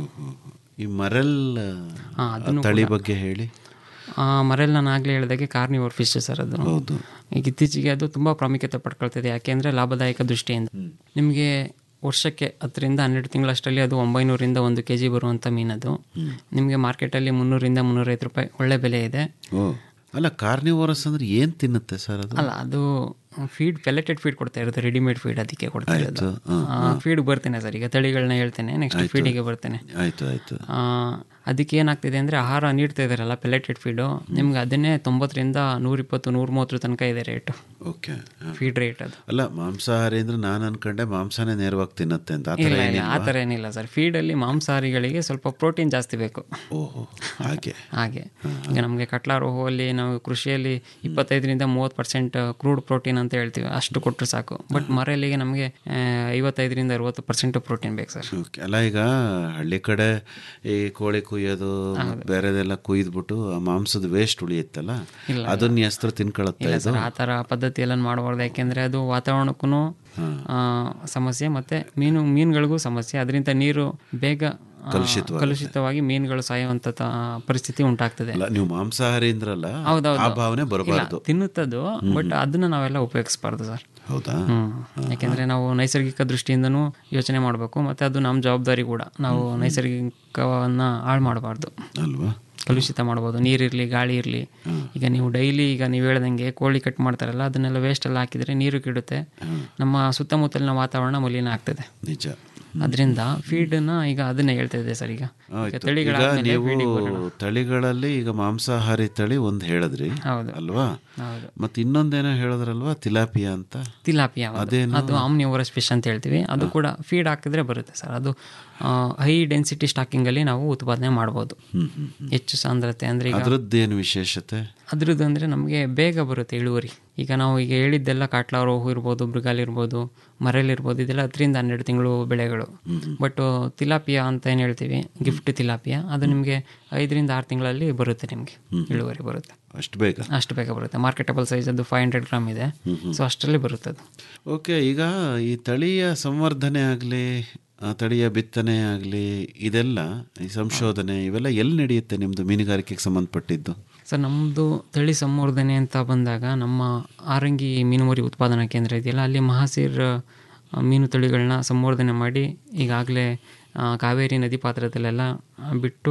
ಈ ಮರೆಲ್ ಹಾ, ಅದನ್ನು ತಳಿ ಬಗ್ಗೆ ಹೇಳಿ ಆ, ಮರೆಲ್ ನಾನು ಆಗಲೇ ಹೇಳಿದಾಗೆ ಕಾರ್ನಿವರ್ ಫಿಶ್ ಸರ್ ಅದು ಈಗ ಇತ್ತೀಚೆಗೆ ಅದು ತುಂಬ ಪ್ರಾಮುಖ್ಯತೆ ಪಡ್ಕೊಳ್ತಿದೆ ಯಾಕೆಂದರೆ ಲಾಭದಾಯಕ ದೃಷ್ಟಿಯಿಂದ ನಿಮಗೆ ವರ್ಷಕ್ಕೆ ಹತ್ತರಿಂದ ಹನ್ನೆರಡು ತಿಂಗಳಷ್ಟರಲ್ಲಿ ಅದು ಒಂಬೈನೂರಿಂದ ಒಂದು ಕೆ ಜಿ ಬರುವಂಥ ಮೀನದು ನಿಮಗೆ ಮಾರ್ಕೆಟಲ್ಲಿ ಮುನ್ನೂರಿಂದ ಮುನ್ನೂರೈವತ್ತು ರೂಪಾಯಿ ಒಳ್ಳೆ ಬೆಲೆ ಇದೆ ಓ ಅಲ್ಲ ಕಾರ್ನಿವೋರಸ್ ಅಂದ್ರೆ ಏನ್ ತಿನ್ನುತ್ತೆ ಸರ್ ಅದು ಅಲ್ಲ ಅದು ಫೀಡ್ ಪೆಲೆಟೆಡ್ ಫೀಡ್ ಕೊಡ್ತಾ ಇರುತ್ತೆ ರೆಡಿಮೇಡ್ ಫೀಡ್ ಅದಕ್ಕೆ ಕೊಡ್ತಾ ಇರೋದು ಫೀಡ್ ಬರ್ತೇನೆ ಸರ್ ಈಗ ತಳಿಗಳನ್ನ ಹೇಳ್ತೇನೆ ನೆಕ್ಸ್ಟ್ ಫೀಡಿಗೆ ಬರ್ತೇನೆ ಆಯ್ತು ಆಯ್ತು ಆ, ಅದಕ್ಕೆ ಏನಾಗ್ತಿದೆ ಅಂದರೆ ಆಹಾರ ನೀಡ್ತಾ ಇದ್ದಾರಲ್ಲ ಪೆಲೆಟೆಡ್ ಫೀಡು ನಿಮ್ಗೆ ಅದನ್ನೇ ತೊಂಬತ್ತರಿಂದ ನೂರಿಪ್ಪತ್ತು ನೂರ ಮೂವತ್ತರ ತನಕ ಇದೆ ರೇಟು ಓಕೆ ಫೀಡ್ ರೇಟ್ ಅದು ಅಲ್ಲ ಮಾಂಸಾಹಾರಿ ಅಂದ್ರೆ ನಾನು ಅನ್ಕೊಂಡೆ ಮಾಂಸನೇ ನೇರವಾಗಿ ತಿನ್ನುತ್ತೆ ಅಂತ ಆ ಥರ ಇಲ್ಲ ಇಲ್ಲ ಏನಿಲ್ವಾ? ಆ ಥರ ಏನಿಲ್ಲ ಸರ್ ಫೀಡಲ್ಲಿ ಮಾಂಸಾಹಾರಿಗಳಿಗೆ ಸ್ವಲ್ಪ ಪ್ರೋಟೀನ್ ಜಾಸ್ತಿ ಬೇಕು ಓಹೋ ಹಾಗೆ ಹಾಗೆ ಈಗ ನಮಗೆ ಕಟ್ಲಾ ರೋಹುವಲ್ಲಿ ನಾವು ಕೃಷಿಯಲ್ಲಿ ಇಪ್ಪತ್ತೈದರಿಂದ ಮೂವತ್ತು ಪರ್ಸೆಂಟ್ ಕ್ರೂಡ್ ಪ್ರೋಟೀನ್ ಅಂತ ಹೇಳ್ತೀವಿ ಅಷ್ಟು ಕೊಟ್ಟರೆ ಸಾಕು ಬಟ್ ಮರೆಯಲ್ಲಿಗೆ ನಮಗೆ ಆ, ಐವತ್ತೈದರಿಂದ ಅರವತ್ತು ಪರ್ಸೆಂಟ್ ಪ್ರೋಟೀನ್ ಬೇಕು ಸರ್ ಓಕೆ ಅಲ್ಲ ಈಗ ಹಳ್ಳಿ ಕಡೆ ಈ ಕೋಳಿ ಕುಯ್ಯೋದು ಮತ್ತ್ ಬೇರೆದೆಲ್ಲ ಕುಯ್ದ್ಬಿಟ್ಟು ಆ ಮಾಂಸದ ವೇಸ್ಟ್ ಉಳಿಯುತ್ತಲ್ಲ ಅದನ್ನ ಹೆಸ್ರು ತಿನ್ಕೊಳತ್ತೆ ಇಲ್ಲ ಇದು ಸರ್ ಆ ಥರ ಪದ್ಧತಿ ಎಲ್ಲ ಮಾಡಬಾರ್ದು ಯಾಕೆಂದರೆ ಅದು ವಾತಾವರಣಕ್ಕೂ ಸಮಸ್ಯೆ ಮತ್ತು ಮೀನು ಮೀನುಗಳಿಗೂ ಸಮಸ್ಯೆ ಅದರಿಂದ ನೀರು ಬೇಗ ಆ, ಕಲುಷಿತವಾಗಿ ಮೀನುಗಳು ಸಾಯುವಂಥ ತ- ಪರಿಸ್ಥಿತಿ ಉಂಟಾಗ್ತದೆ ಅಲ್ಲ ನೀವು ಮಾಂಸಾಹಾರಿ ಅಂದ್ರಲ್ಲ ಹೌದೌದು ಆ ಭಾವನೆ ಇಲ್ಲ ಬರಬಾರ್ದು ತಿನ್ನುತ್ತದು ಬಟ್ ಅದನ್ನ ನಾವೆಲ್ಲ ಉಪಯೋಗಿಸ್ಬಾರ್ದು ಸರ್ ಹೌದಾ ಹ್ಮ್ ಯಾಕೆಂದ್ರೆ ನಾವು ನೈಸರ್ಗಿಕ ದೃಷ್ಟಿಯಿಂದನೂ ಯೋಚನೆ ಮಾಡಬೇಕು ಮತ್ತೆ ಅದು ನಮ್ಮ ಜವಾಬ್ದಾರಿ ಕೂಡ ನಾವು ನೈಸರ್ಗಿಕವನ್ನ ಹಾಳು ಮಾಡಬಾರ್ದು ಅಲ್ವಾ ಕಲುಷಿತ ಮಾಡ್ಬೋದು ನೀರಿರಲಿ ಗಾಳಿ ಇರಲಿ ಈಗ ನೀವು ಡೈಲಿ ಈಗ ನೀವು ಹೇಳ್ದಂಗೆ ಕೋಳಿ ಕಟ್ ಮಾಡ್ತಾರಲ್ಲ ಅದನ್ನೆಲ್ಲ ವೇಸ್ಟ್ ಎಲ್ಲ ಹಾಕಿದ್ರೆ ನೀರು ಕೆಡುತ್ತೆ ನಮ್ಮ ಸುತ್ತಮುತ್ತಲಿನ ವಾತಾವರಣ ಮಲಿನ ಆಗ್ತದೆ ನಿಜ ಅದರಿಂದ ಫೀಡನ್ನ ಈಗ ಅದನ್ನೇ ಹೇಳ್ತಾ ಇದೆ ಸರ್ ಈಗ ಆಯ್ತು. ಈಗ ತಳಿಗಳಾದ್ಮೇಲೆ ನೀವು feed ಗೆ ಬರೋಣ. ತಳಿಗಳಲ್ಲಿ ಈಗ ಮಾಂಸಾಹಾರಿ ತಳಿ ಒಂದ್ ಹೇಳಿದ್ರಿ ಹೌದು. ಅಲ್ವಾ ಹೌದು ಮತ್ ಇನ್ನೊಂದೇನೋ ಹೇಳಿದ್ರಲ್ವಾ ತಿಲಾಪಿಯಾ ಅಂತ ತಿಲಾಪಿಯಾ ಹೌದು. ಅದೇನು? ಅದು ಆಮ್ನಿವರಸ್ ಫಿಶ್ ಅಂತ ಹೇಳ್ತೀವಿ ಅದು ಕೂಡ ಫೀಡ್ ಹಾಕಿದ್ರೆ ಬರುತ್ತೆ ಸರ್ ಅದು ಹೈ ಡೆನ್ಸಿಟಿ ಸ್ಟಾಕಿಂಗಲ್ಲಿ ನಾವು ಉತ್ಪಾದನೆ ಮಾಡ್ಬೋದು ಹೆಚ್ಚು ಸಾಂದ್ರತೆ ಅಂದರೆ ಈಗ ಅದ್ರದ್ದೇನು ವಿಶೇಷತೆ ಅದ್ರದ್ದು ಅಂದರೆ ನಮಗೆ ಬೇಗ ಬರುತ್ತೆ ಇಳುವರಿ ಈಗ ನಾವು ಈಗ ಹೇಳಿದ್ದೆಲ್ಲ ಕಾಟ್ಲಾ ರೋಹು ಇರ್ಬೋದು ಮೃಗಾಲ್ ಇರ್ಬೋದು ಮರೆಲ್ ಇರ್ಬೋದು ಇದೆಲ್ಲ ಹತ್ತರಿಂದ ಹನ್ನೆರಡು ತಿಂಗಳು ಬೆಳೆಗಳು ಬಟ್ ತಿಲಾಪಿಯಾ ಅಂತ ಏನು ಹೇಳ್ತೀವಿ ಗಿಫ್ಟ್ ತಿಲಾಪಿಯಾ ಅದು ನಿಮಗೆ ಐದರಿಂದ ಆರು ತಿಂಗಳಲ್ಲಿ ಬರುತ್ತೆ ನಿಮಗೆ ಇಳುವರಿ ಬರುತ್ತೆ ಅಷ್ಟು ಬೇಗ ಅಷ್ಟು ಬೇಗ ಬರುತ್ತೆ ಮಾರ್ಕೆಟಬಲ್ ಸೈಜ್ ಅದು ಫೈವ್ ಹಂಡ್ರೆಡ್ ಗ್ರಾಮ್ ಇದೆ ಸೊ ಅಷ್ಟರಲ್ಲಿ ಬರುತ್ತೆ ಅದು ಓಕೆ ಈಗ ಈ ತಳಿಯ ಸಂವರ್ಧನೆ ಆಗಲಿ ತಳಿಯ ಬಿತ್ತನೆ ಆಗಲಿ ಇದೆಲ್ಲ ಈ ಸಂಶೋಧನೆ ಇವೆಲ್ಲ ಎಲ್ಲಿ ನಡೆಯುತ್ತೆ ನಿಮ್ಮದು ಮೀನುಗಾರಿಕೆಗೆ ಸಂಬಂಧಪಟ್ಟಿದ್ದು ಸರ್ ನಮ್ಮದು ತಳಿ ಸಂವರ್ಧನೆ ಅಂತ ಬಂದಾಗ ನಮ್ಮ ಆರಂಗಿ ಮೀನುಮರಿ ಉತ್ಪಾದನಾ ಕೇಂದ್ರ ಇದೆಯಲ್ಲ ಅಲ್ಲಿ ಮಹಾಸೀರ್ ಆ, ಮೀನು ತಳಿಗಳನ್ನ ಸಂವರ್ಧನೆ ಮಾಡಿ ಈಗಾಗಲೇ ಕಾವೇರಿ ನದಿ ಪಾತ್ರದಲ್ಲೆಲ್ಲ ಆ, ಬಿಟ್ಟು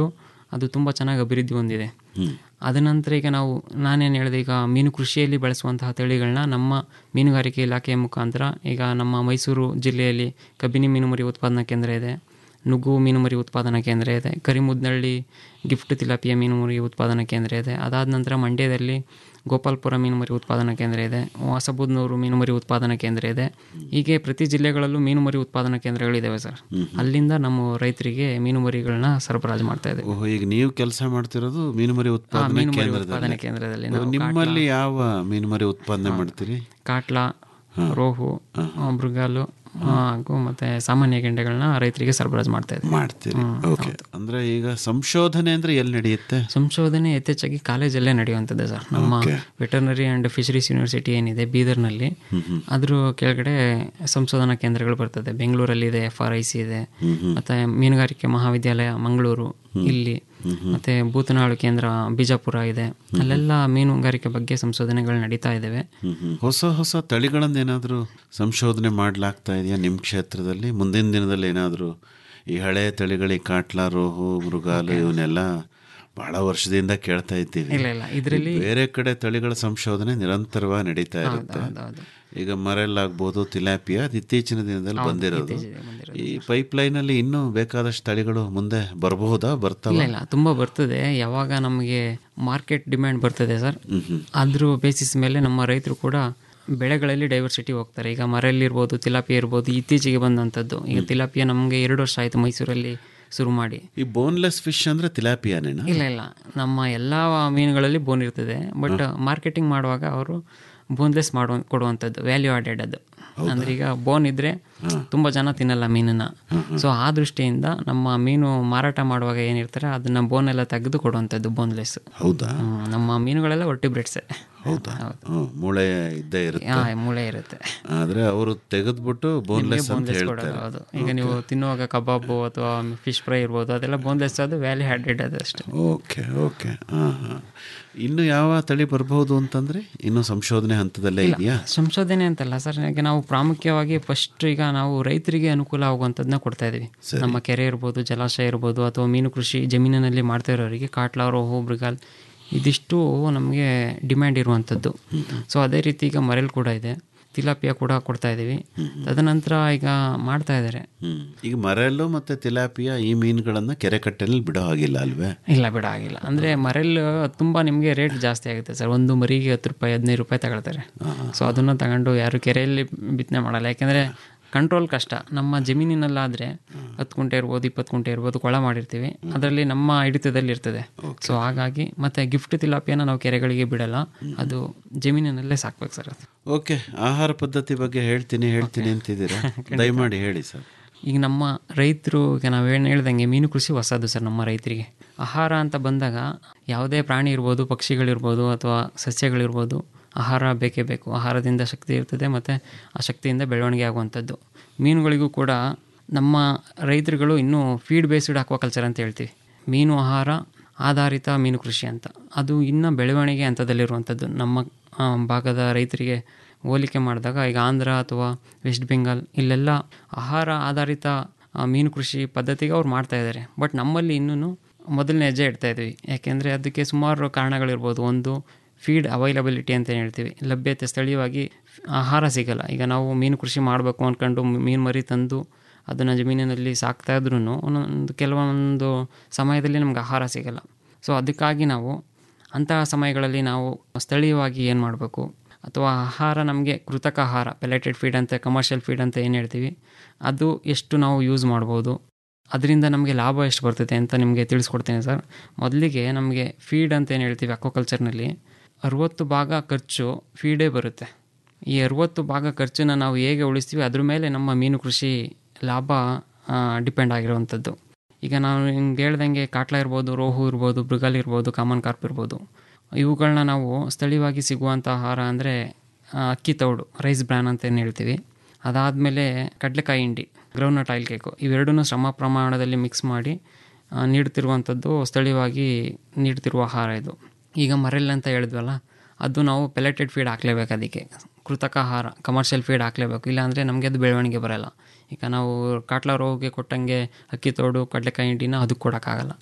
ಅದು ತುಂಬ ಚೆನ್ನಾಗಿ ಅಭಿವೃದ್ಧಿ ಹೊಂದಿದೆ ಅದ ನಂತರ ಈಗ ನಾವು ನಾನೇನು ಹೇಳಿದೆ ಈಗ ಮೀನು ಕೃಷಿಯಲ್ಲಿ ಬೆಳೆಸುವಂತಹ ತಳಿಗಳನ್ನ ನಮ್ಮ ಮೀನುಗಾರಿಕೆ ಇಲಾಖೆಯ ಮುಖಾಂತರ ಈಗ ನಮ್ಮ ಮೈಸೂರು ಜಿಲ್ಲೆಯಲ್ಲಿ ಕಬ್ಬಿನಿ ಮೀನುಮರಿ ಉತ್ಪಾದನಾ ಕೇಂದ್ರ ಇದೆ ನುಗ್ಗು ಮೀನುಮರಿ ಉತ್ಪಾದನಾ ಕೇಂದ್ರ ಇದೆ ಕರಿಮುದ್ನಳ್ಳಿ ಗಿಫ್ಟ್ ತಿಲಾಪಿಯ ಮೀನುಮರಿ ಉತ್ಪಾದನಾ ಕೇಂದ್ರ ಇದೆ ಅದಾದ ನಂತರ ಮಂಡ್ಯದಲ್ಲಿ ಗೋಪಾಲ್ಪುರ ಮೀನುಮರಿ ಉತ್ಪಾದನಾ ಕೇಂದ್ರ ಇದೆ ಹೊಸಬುದ್ನೂರು ಮೀನುಮರಿ ಉತ್ಪಾದನಾ ಕೇಂದ್ರ ಇದೆ ಹೀಗೆ ಪ್ರತಿ ಜಿಲ್ಲೆಗಳಲ್ಲೂ ಮೀನುಮರಿ ಉತ್ಪಾದನಾ ಕೇಂದ್ರಗಳಿದ್ದಾವೆ ಸರ್ ಅಲ್ಲಿಂದ ನಮ್ಮ ರೈತರಿಗೆ ಮೀನುಮರಿಗಳನ್ನ ಸರಬರಾಜು ಮಾಡ್ತಾ ಇದ್ದೇವೆ ಓಹೋ ಈಗ ನೀವು ಕೆಲಸ ಮಾಡ್ತಿರೋದು ಮೀನುಮರಿ ಉತ್ಪಾದನೆ ಮೀನುಮರಿ ಉತ್ಪಾದನೆ ಕೇಂದ್ರದಲ್ಲಿ ಕೇಂದ್ರದಲ್ಲಿ ಓ, ನಾವು ನಿಮ್ಮಲ್ಲಿ ಯಾವ ಮೀನುಮರಿ ಉತ್ಪಾದನೆ ಮಾಡ್ತೀರಿ ಕಾಟ್ಲಾ ರೋಹು ಆ, ಮೃಗಾಲು ಆ, ಹಾಗೂ ಮತ್ತೆ ಸಾಮಾನ್ಯ ಗೆಂಡೆಗಳನ್ನ ರೈತರಿಗೆ ಸರಬರಾಜು ಮಾಡ್ತಾ ಇದ್ದೀವಿ ಮಾಡ್ತೀರಿ ಓಕೆ ಅಂದ್ರೆ ಈಗ ಸಂಶೋಧನೆ ಅಂದ್ರೆ ಎಲ್ಲಿ ನಡೆಯುತ್ತೆ ಸಂಶೋಧನೆ ಯಥೇಚ್ಛಾಗಿ ಕಾಲೇಜಲ್ಲೇ ನಡೆಯುವಂಥದ್ದು ಸರ್ ನಮ್ಮ ವೆಟರ್ನರಿ ಆ್ಯಂಡ್ ಫಿಶರೀಸ್ ಯೂನಿವರ್ಸಿಟಿ ಏನಿದೆ ಬೀದರ್ನಲ್ಲಿ ಅದ್ರ ಕೆಳಗಡೆ ಸಂಶೋಧನಾ ಕೇಂದ್ರಗಳು ಬರ್ತದೆ ಬೆಂಗಳೂರಲ್ಲಿ ಎಫ್ ಆರ್ ಐ ಸಿ ಇದೆ ಮತ್ತೆ ಮೀನುಗಾರಿಕೆ ಮಹಾವಿದ್ಯಾಲಯ ಮಂಗಳೂರು ಇಲ್ಲಿ ಮತ್ತೆ ಭೂತನಾಳು ಕೇಂದ್ರ ಬಿಜಾಪುರ ಇದೆ ಅಲ್ಲೆಲ್ಲ ಮೀನುಗಾರಿಕೆ ಬಗ್ಗೆ ಸಂಶೋಧನೆಗಳು ನಡೀತಾ ಇದ್ದಾವೆ ಹ್ಮ್, ಹ್ಮ್. ಹೊಸ ಹೊಸ ತಳಿಗಳನ್ನೇನಾದ್ರೂ ಸಂಶೋಧನೆ ಮಾಡ್ಲಾಗ್ತಾ ಇದೆಯಾ ನಿಮ್ಮ ಕ್ಷೇತ್ರದಲ್ಲಿ ಮುಂದಿನ ದಿನದಲ್ಲಿ ಏನಾದರೂ ಈ ಹಳೆ ತಳಿಗಳಿಗೆ ಕಾಟ್ಲಾ ರೋಹು ಮೃಗಾಲು ಇವನ್ನೆಲ್ಲ ಬಹಳ ವರ್ಷದಿಂದ ಕೇಳ್ತಾ ಇದ್ದೀವಿ ಇಲ್ಲ ಇಲ್ಲ ಇದರಲ್ಲಿ ಬೇರೆ ಕಡೆ ತಳಿಗಳ ಸಂಶೋಧನೆ ನಿರಂತರವಾಗಿ ನಡೀತಾ ಇರುತ್ತೆ ಈಗ ಮರೆಲ್ ಆಗ್ಬೋದು ತಿಲಾಪಿಯಾ ಅದು ಇತ್ತೀಚಿನ ದಿನದಲ್ಲಿ ಬಂದಿರೋದು ಈ ಪೈಪ್ ಲೈನ್ ಅಲ್ಲಿ ಇನ್ನೂ ಬೇಕಾದಷ್ಟು ತಳಿಗಳು ಮುಂದೆ ಬರಬಹುದಾ ಬರ್ತಾವ ಇಲ್ಲ ಇಲ್ಲ ತುಂಬ ಬರ್ತದೆ ಯಾವಾಗ ನಮಗೆ ಮಾರ್ಕೆಟ್ ಡಿಮ್ಯಾಂಡ್ ಬರ್ತದೆ ಸರ್ ಅದ್ರ ಬೇಸಿಸ್ ಮೇಲೆ ನಮ್ಮ ರೈತರು ಕೂಡ ಬೆಳೆಗಳಲ್ಲಿ ಡೈವರ್ಸಿಟಿ ಹೋಗ್ತಾರೆ ಈಗ ಮರೆಯಲ್ಲಿರ್ಬೋದು ತಿಲಾಪಿಯ ಇರ್ಬೋದು ಇತ್ತೀಚೆಗೆ ಬಂದಂಥದ್ದು ಈಗ ತಿಲಾಪಿಯ ನಮಗೆ ಎರಡು ವರ್ಷ ಆಯಿತು ಮೈಸೂರಲ್ಲಿ ಶುರು ಮಾಡಿ ಈ ಬೋನ್ಲೆಸ್ ಫಿಶ್ ಅಂದ್ರೆ ತಿಲಾಪಿಯಾನೇನಾ ಇಲ್ಲ ಇಲ್ಲ ನಮ್ಮ ಎಲ್ಲ ಮೀನುಗಳಲ್ಲಿ ಬೋನ್ ಇರ್ತದೆ ಬಟ್ ಮಾರ್ಕೆಟಿಂಗ್ ಮಾಡುವಾಗ ಅವರು ಬೋನ್ಲೆಸ್ ಮಾಡುವ ಕೊಡುವಂಥದ್ದು ವ್ಯಾಲ್ಯೂ ಆಡೆಡ್ ಅದು ಅಂದ್ರೆ ಈಗ ಬೋನ್ ಇದ್ರೆ ತುಂಬ ಜನ ತಿನ್ನಲ್ಲ ಮೀನನ್ನ ಸೊ ಆ ದೃಷ್ಟಿಯಿಂದ ನಮ್ಮ ಮೀನು ಮಾರಾಟ ಮಾಡುವಾಗ ಏನಿರ್ತಾರೆ ಅದನ್ನ ಬೋನ್ ಎಲ್ಲ ತೆಗೆದು ಕೊಡುವಂಥದ್ದು ಬೋನ್ಲೆಸ್ ಹೌದಾ ನಮ್ಮ ಮೀನುಗಳೆಲ್ಲ ಒಟ್ಟಿ ಬ್ರೆಡ್ಸೆ ಹೌದಾ ಹ್ಮ್, ಮೂಳೆ ಇದ್ದೇ ಇರುತ್ತೆ ಮೂಳೆ ಇರುತ್ತೆ ಆದ್ರೆ ಅವರು ತೆಗೆದ್ಬಿಟ್ಟು ಬೋನ್ಲೆಸ್ ಅಂತ ಬೋನ್ಲೆಸ್ ಹೇಳ್ತಾರೆ ಕೊಡೋದು ಹೌದು ಈಗ ನೀವು ತಿನ್ನುವಾಗ ಕಬಾಬು ಅಥವಾ ಫಿಶ್ ಫ್ರೈ ಇರ್ಬೋದು ಅದೆಲ್ಲ ಬೋನ್ಲೆಸ್ ಅದು ವ್ಯಾಲ್ಯೂ ಆಡೆಡ್ ಅದು ಅಷ್ಟೇ ಓಕೆ ಓಕೆ ಹಾಂ ಹಾಂ ಇನ್ನು ಯಾವ ತಳಿ ಬರ್ಬೋದು ಅಂತಂದ್ರೆ ಇನ್ನು ಸಂಶೋಧನೆ ಹಂತದಲ್ಲೇ ಇದೆಯಾ ಸಂಶೋಧನೆ ಅಂತಲ್ಲ ಸರ್ ಈಗ ನಾವು ಪ್ರಾಮುಖ್ಯವಾಗಿ ಫಸ್ಟ್ ಈಗ ನಾವು ರೈತರಿಗೆ ಅನುಕೂಲ ಆಗುವಂಥದ್ದನ್ನ ಕೊಡ್ತಾ ಇದೀವಿ ನಮ್ಮ ಕೆರೆ ಇರ್ಬೋದು ಜಲಾಶಯ ಇರ್ಬೋದು ಅಥವಾ ಮೀನು ಕೃಷಿ ಜಮೀನಿನಲ್ಲಿ ಮಾಡ್ತಾ ಇರೋರಿಗೆ ಕಾಟ್ಲಾ ರೋಹು ಮೃಗಾಲ್ ಇದಿಷ್ಟು ನಮಗೆ ಡಿಮ್ಯಾಂಡ್ ಇರುವಂಥದ್ದು ಸೊ ಅದೇ ರೀತಿ ಈಗ ಮರೆಲ್ ಕೂಡ ಇದೆ ತಿಲಾಪಿಯ ಕೂಡ ಕೊಡ್ತಾ ಇದ್ದೀವಿ ತದನಂತರ ಈಗ ಮಾಡ್ತಾ ಇದ್ದಾರೆ ಹ್ಮ್ ಈಗ ಮರೆಲ್ಲು ಮತ್ತೆ ತಿಲಾಪಿಯಾ ಈ ಮೀನುಗಳನ್ನ ಕೆರೆ ಕಟ್ಟೆನಲ್ಲಿ ಬಿಡೋ ಹಾಗಿಲ್ಲ ಅಲ್ವೇ ಇಲ್ಲ ಬಿಡ ಆಗಿಲ್ಲ ಅಂದರೆ ಮರೆಲ್ ತುಂಬ ನಿಮಗೆ ರೇಟ್ ಜಾಸ್ತಿ ಆಗುತ್ತೆ ಸರ್ ಒಂದು ಮರಿಗೆ ಹತ್ತು ರೂಪಾಯಿ ಹದಿನೈದು ರೂಪಾಯಿ ತಗೊಳ್ತಾರೆ ಸೊ ಅದನ್ನು ತಗೊಂಡು ಯಾರು ಕೆರೆಯಲ್ಲಿ ಬಿತ್ತನೆ ಮಾಡಲ್ಲ ಯಾಕೆಂದರೆ ಕಂಟ್ರೋಲ್ ಕಷ್ಟ ನಮ್ಮ ಜಮೀನಿನಲ್ಲಾದರೆ ಹತ್ತು ಕುಂಟೆ ಇರ್ಬೋದು ಇಪ್ಪತ್ತು ಕುಂಟೆ ಇರ್ಬೋದು ಕೊಳ ಮಾಡಿರ್ತೀವಿ ಅದರಲ್ಲಿ ನಮ್ಮ ಹಿಡಿತದಲ್ಲಿ ಇರ್ತದೆ ಸೊ ಹಾಗಾಗಿ ಮತ್ತೆ ಗಿಫ್ಟ್ ತಿಲಾಪಿಯನ್ನು ನಾವು ಕೆರೆಗಳಿಗೆ ಬಿಡಲ್ಲ ಅದು ಜಮೀನಿನಲ್ಲೇ ಸಾಕ್ಬೇಕು ಸರ್ ಅದು ಓಕೆ ಆಹಾರ ಪದ್ಧತಿ ಬಗ್ಗೆ ಹೇಳ್ತೀನಿ ಹೇಳ್ತೀನಿ ಅಂತಿದ್ದೀರಾ ದಯಮಾಡಿ ಹೇಳಿ ಸರ್ ಈಗ ನಮ್ಮ ರೈತರು ಈಗ ನಾವು ಏನು ಹೇಳ್ದಂಗೆ ಮೀನು ಕೃಷಿ ಹೊಸದು ಸರ್ ನಮ್ಮ ರೈತರಿಗೆ ಆಹಾರ ಅಂತ ಬಂದಾಗ ಯಾವುದೇ ಪ್ರಾಣಿ ಇರ್ಬೋದು ಪಕ್ಷಿಗಳಿರ್ಬೋದು ಅಥವಾ ಸಸ್ಯಗಳಿರ್ಬೋದು ಆಹಾರ ಬೇಕೇ ಬೇಕು ಆಹಾರದಿಂದ ಶಕ್ತಿ ಇರ್ತದೆ ಮತ್ತು ಆ ಶಕ್ತಿಯಿಂದ ಬೆಳವಣಿಗೆ ಆಗುವಂಥದ್ದು ಮೀನುಗಳಿಗೂ ಕೂಡ ನಮ್ಮ ರೈತರುಗಳು ಇನ್ನೂ ಫೀಡ್ ಬೇಸ್ಡ್ ಅಕ್ವಾಕಲ್ಚರ್ ಅಂತ ಹೇಳ್ತೀವಿ ಮೀನು ಆಹಾರ ಆಧಾರಿತ ಮೀನು ಕೃಷಿ ಅಂತ ಅದು ಇನ್ನೂ ಬೆಳವಣಿಗೆ ಹಂತದಲ್ಲಿರುವಂಥದ್ದು ನಮ್ಮ ಆ, ಭಾಗದ ರೈತರಿಗೆ ಹೋಲಿಕೆ ಮಾಡಿದಾಗ ಈಗ ಆಂಧ್ರ ಅಥವಾ ವೆಸ್ಟ್ ಬೆಂಗಾಲ್ ಇಲ್ಲೆಲ್ಲ ಆಹಾರ ಆಧಾರಿತ ಆ, ಮೀನು ಕೃಷಿ ಪದ್ಧತಿಗೆ ಅವ್ರು ಮಾಡ್ತಾ ಇದ್ದಾರೆ ಬಟ್ ನಮ್ಮಲ್ಲಿ ಇನ್ನೂ ಮೊದಲನೇ ಹೆಜ್ಜೆ ಇಡ್ತಾ ಇದ್ವಿ ಯಾಕೆಂದರೆ ಅದಕ್ಕೆ ಸುಮಾರು ಕಾರಣಗಳಿರ್ಬೋದು ಒಂದು ಫೀಡ್ ಅವೈಲಬಿಲಿಟಿ ಅಂತ ಏನ್ ಹೇಳ್ತೀವಿ ಲಭ್ಯತೆ ಸ್ಥಳೀಯವಾಗಿ ಆಹಾರ ಸಿಗಲ್ಲ ಈಗ ನಾವು ಮೀನು ಕೃಷಿ ಮಾಡಬೇಕು ಅಂದ್ಕೊಂಡು ಮೀನು ಮರಿ ತಂದು ಅದನ್ನು ಜಮೀನಿನಲ್ಲಿ ಸಾಕ್ತಾ ಇದ್ರೂ ಒಂದೊಂದು ಕೆಲವೊಂದು ಸಮಯದಲ್ಲಿ ನಮ್ಗೆ ಆಹಾರ ಸಿಗಲ್ಲ ಸೊ ಅದಕ್ಕಾಗಿ ನಾವು ಅಂತಹ ಸಮಯಗಳಲ್ಲಿ ನಾವು ಸ್ಥಳೀಯವಾಗಿ ಏನು ಮಾಡಬೇಕು ಅಥವಾ ಆಹಾರ ನಮಗೆ ಕೃತಕ ಆಹಾರ ಪೆಲೆಟೆಡ್ ಫೀಡ್ ಅಂತ ಕಮರ್ಷಿಯಲ್ ಫೀಡ್ ಅಂತ ಏನು ಹೇಳ್ತೀವಿ ಅದು ಎಷ್ಟು ನಾವು ಯೂಸ್ ಮಾಡ್ಬೋದು ಅದರಿಂದ ನಮಗೆ ಲಾಭ ಎಷ್ಟು ಬರ್ತದೆ ಅಂತ ನಿಮಗೆ ತಿಳಿಸ್ಕೊಡ್ತೀನಿ ಸರ್ ಮೊದಲಿಗೆ ನಮಗೆ ಫೀಡ್ ಅಂತ ಏನು ಹೇಳ್ತೀವಿ ಅಕ್ವಾಕಲ್ಚರ್ನಲ್ಲಿ ಅರುವತ್ತು ಭಾಗ ಖರ್ಚು ಫೀಡೇ ಬರುತ್ತೆ ಈ ಅರುವತ್ತು ಭಾಗ ಖರ್ಚನ್ನ ನಾವು ಹೇಗೆ ಉಳಿಸ್ತೀವಿ ಅದ್ರ ಮೇಲೆ ನಮ್ಮ ಮೀನು ಕೃಷಿ ಲಾಭ ಡಿಪೆಂಡ್ ಆಗಿರುವಂಥದ್ದು ಈಗ ನಾನು ನಿಮ್ಗೆ ಹೇಳ್ದಂಗೆ ಕಾಟ್ಲಾ ಇರ್ಬೋದು ರೋಹು ಇರ್ಬೋದು ಮೃಗಾಲ್ ಇರ್ಬೋದು ಕಾಮನ್ ಕಾರ್ಪ್ ಇರ್ಬೋದು ಇವುಗಳನ್ನ ನಾವು ಸ್ಥಳೀಯವಾಗಿ ಸಿಗುವಂಥ ಆಹಾರ ಅಂದರೆ ಅಕ್ಕಿ ತೌಡು ರೈಸ್ ಬ್ರಾನ್ ಅಂತ ಏನು ಹೇಳ್ತೀವಿ ಅದಾದಮೇಲೆ ಕಡಲೆಕಾಯಿ ಹಿಂಡಿ ಗ್ರೌಂಡ್ನಟ್ ಆಯಿಲ್ ಕೇಕು ಇವೆರಡನ್ನೂ ಶ್ರಮ ಪ್ರಮಾಣದಲ್ಲಿ ಮಿಕ್ಸ್ ಮಾಡಿ ಆ, ನೀಡ್ತಿರುವಂಥದ್ದು ಸ್ಥಳೀಯವಾಗಿ ನೀಡ್ತಿರುವ ಆಹಾರ ಇದು ಈಗ ಮರೆಲ್ ಅಂತ ಹೇಳಿದ್ವಲ್ಲ ಅದು ನಾವು ಪೆಲೆಟೆಡ್ ಫೀಡ್ ಹಾಕ್ಲೇಬೇಕು ಅದಕ್ಕೆ ಕೃತಕ ಆಹಾರ ಕಮರ್ಷಿಯಲ್ ಫೀಡ್ ಹಾಕ್ಲೇಬೇಕು ಇಲ್ಲಾಂದರೆ ನಮಗೆ ಅದು ಬೆಳವಣಿಗೆ ಬರೋಲ್ಲ ಈಗ ನಾವು ಕಾಟ್ಲಾ ರೋಗಿಗೆ ಕೊಟ್ಟಂಗೆ ಅಕ್ಕಿ ತೋಡು ಕಡಲೆಕಾಯಿ ಹಿಂಡಿನ ಅದಕ್ಕೆ ಕೊಡೋಕ್ಕಾಗಲ್ಲ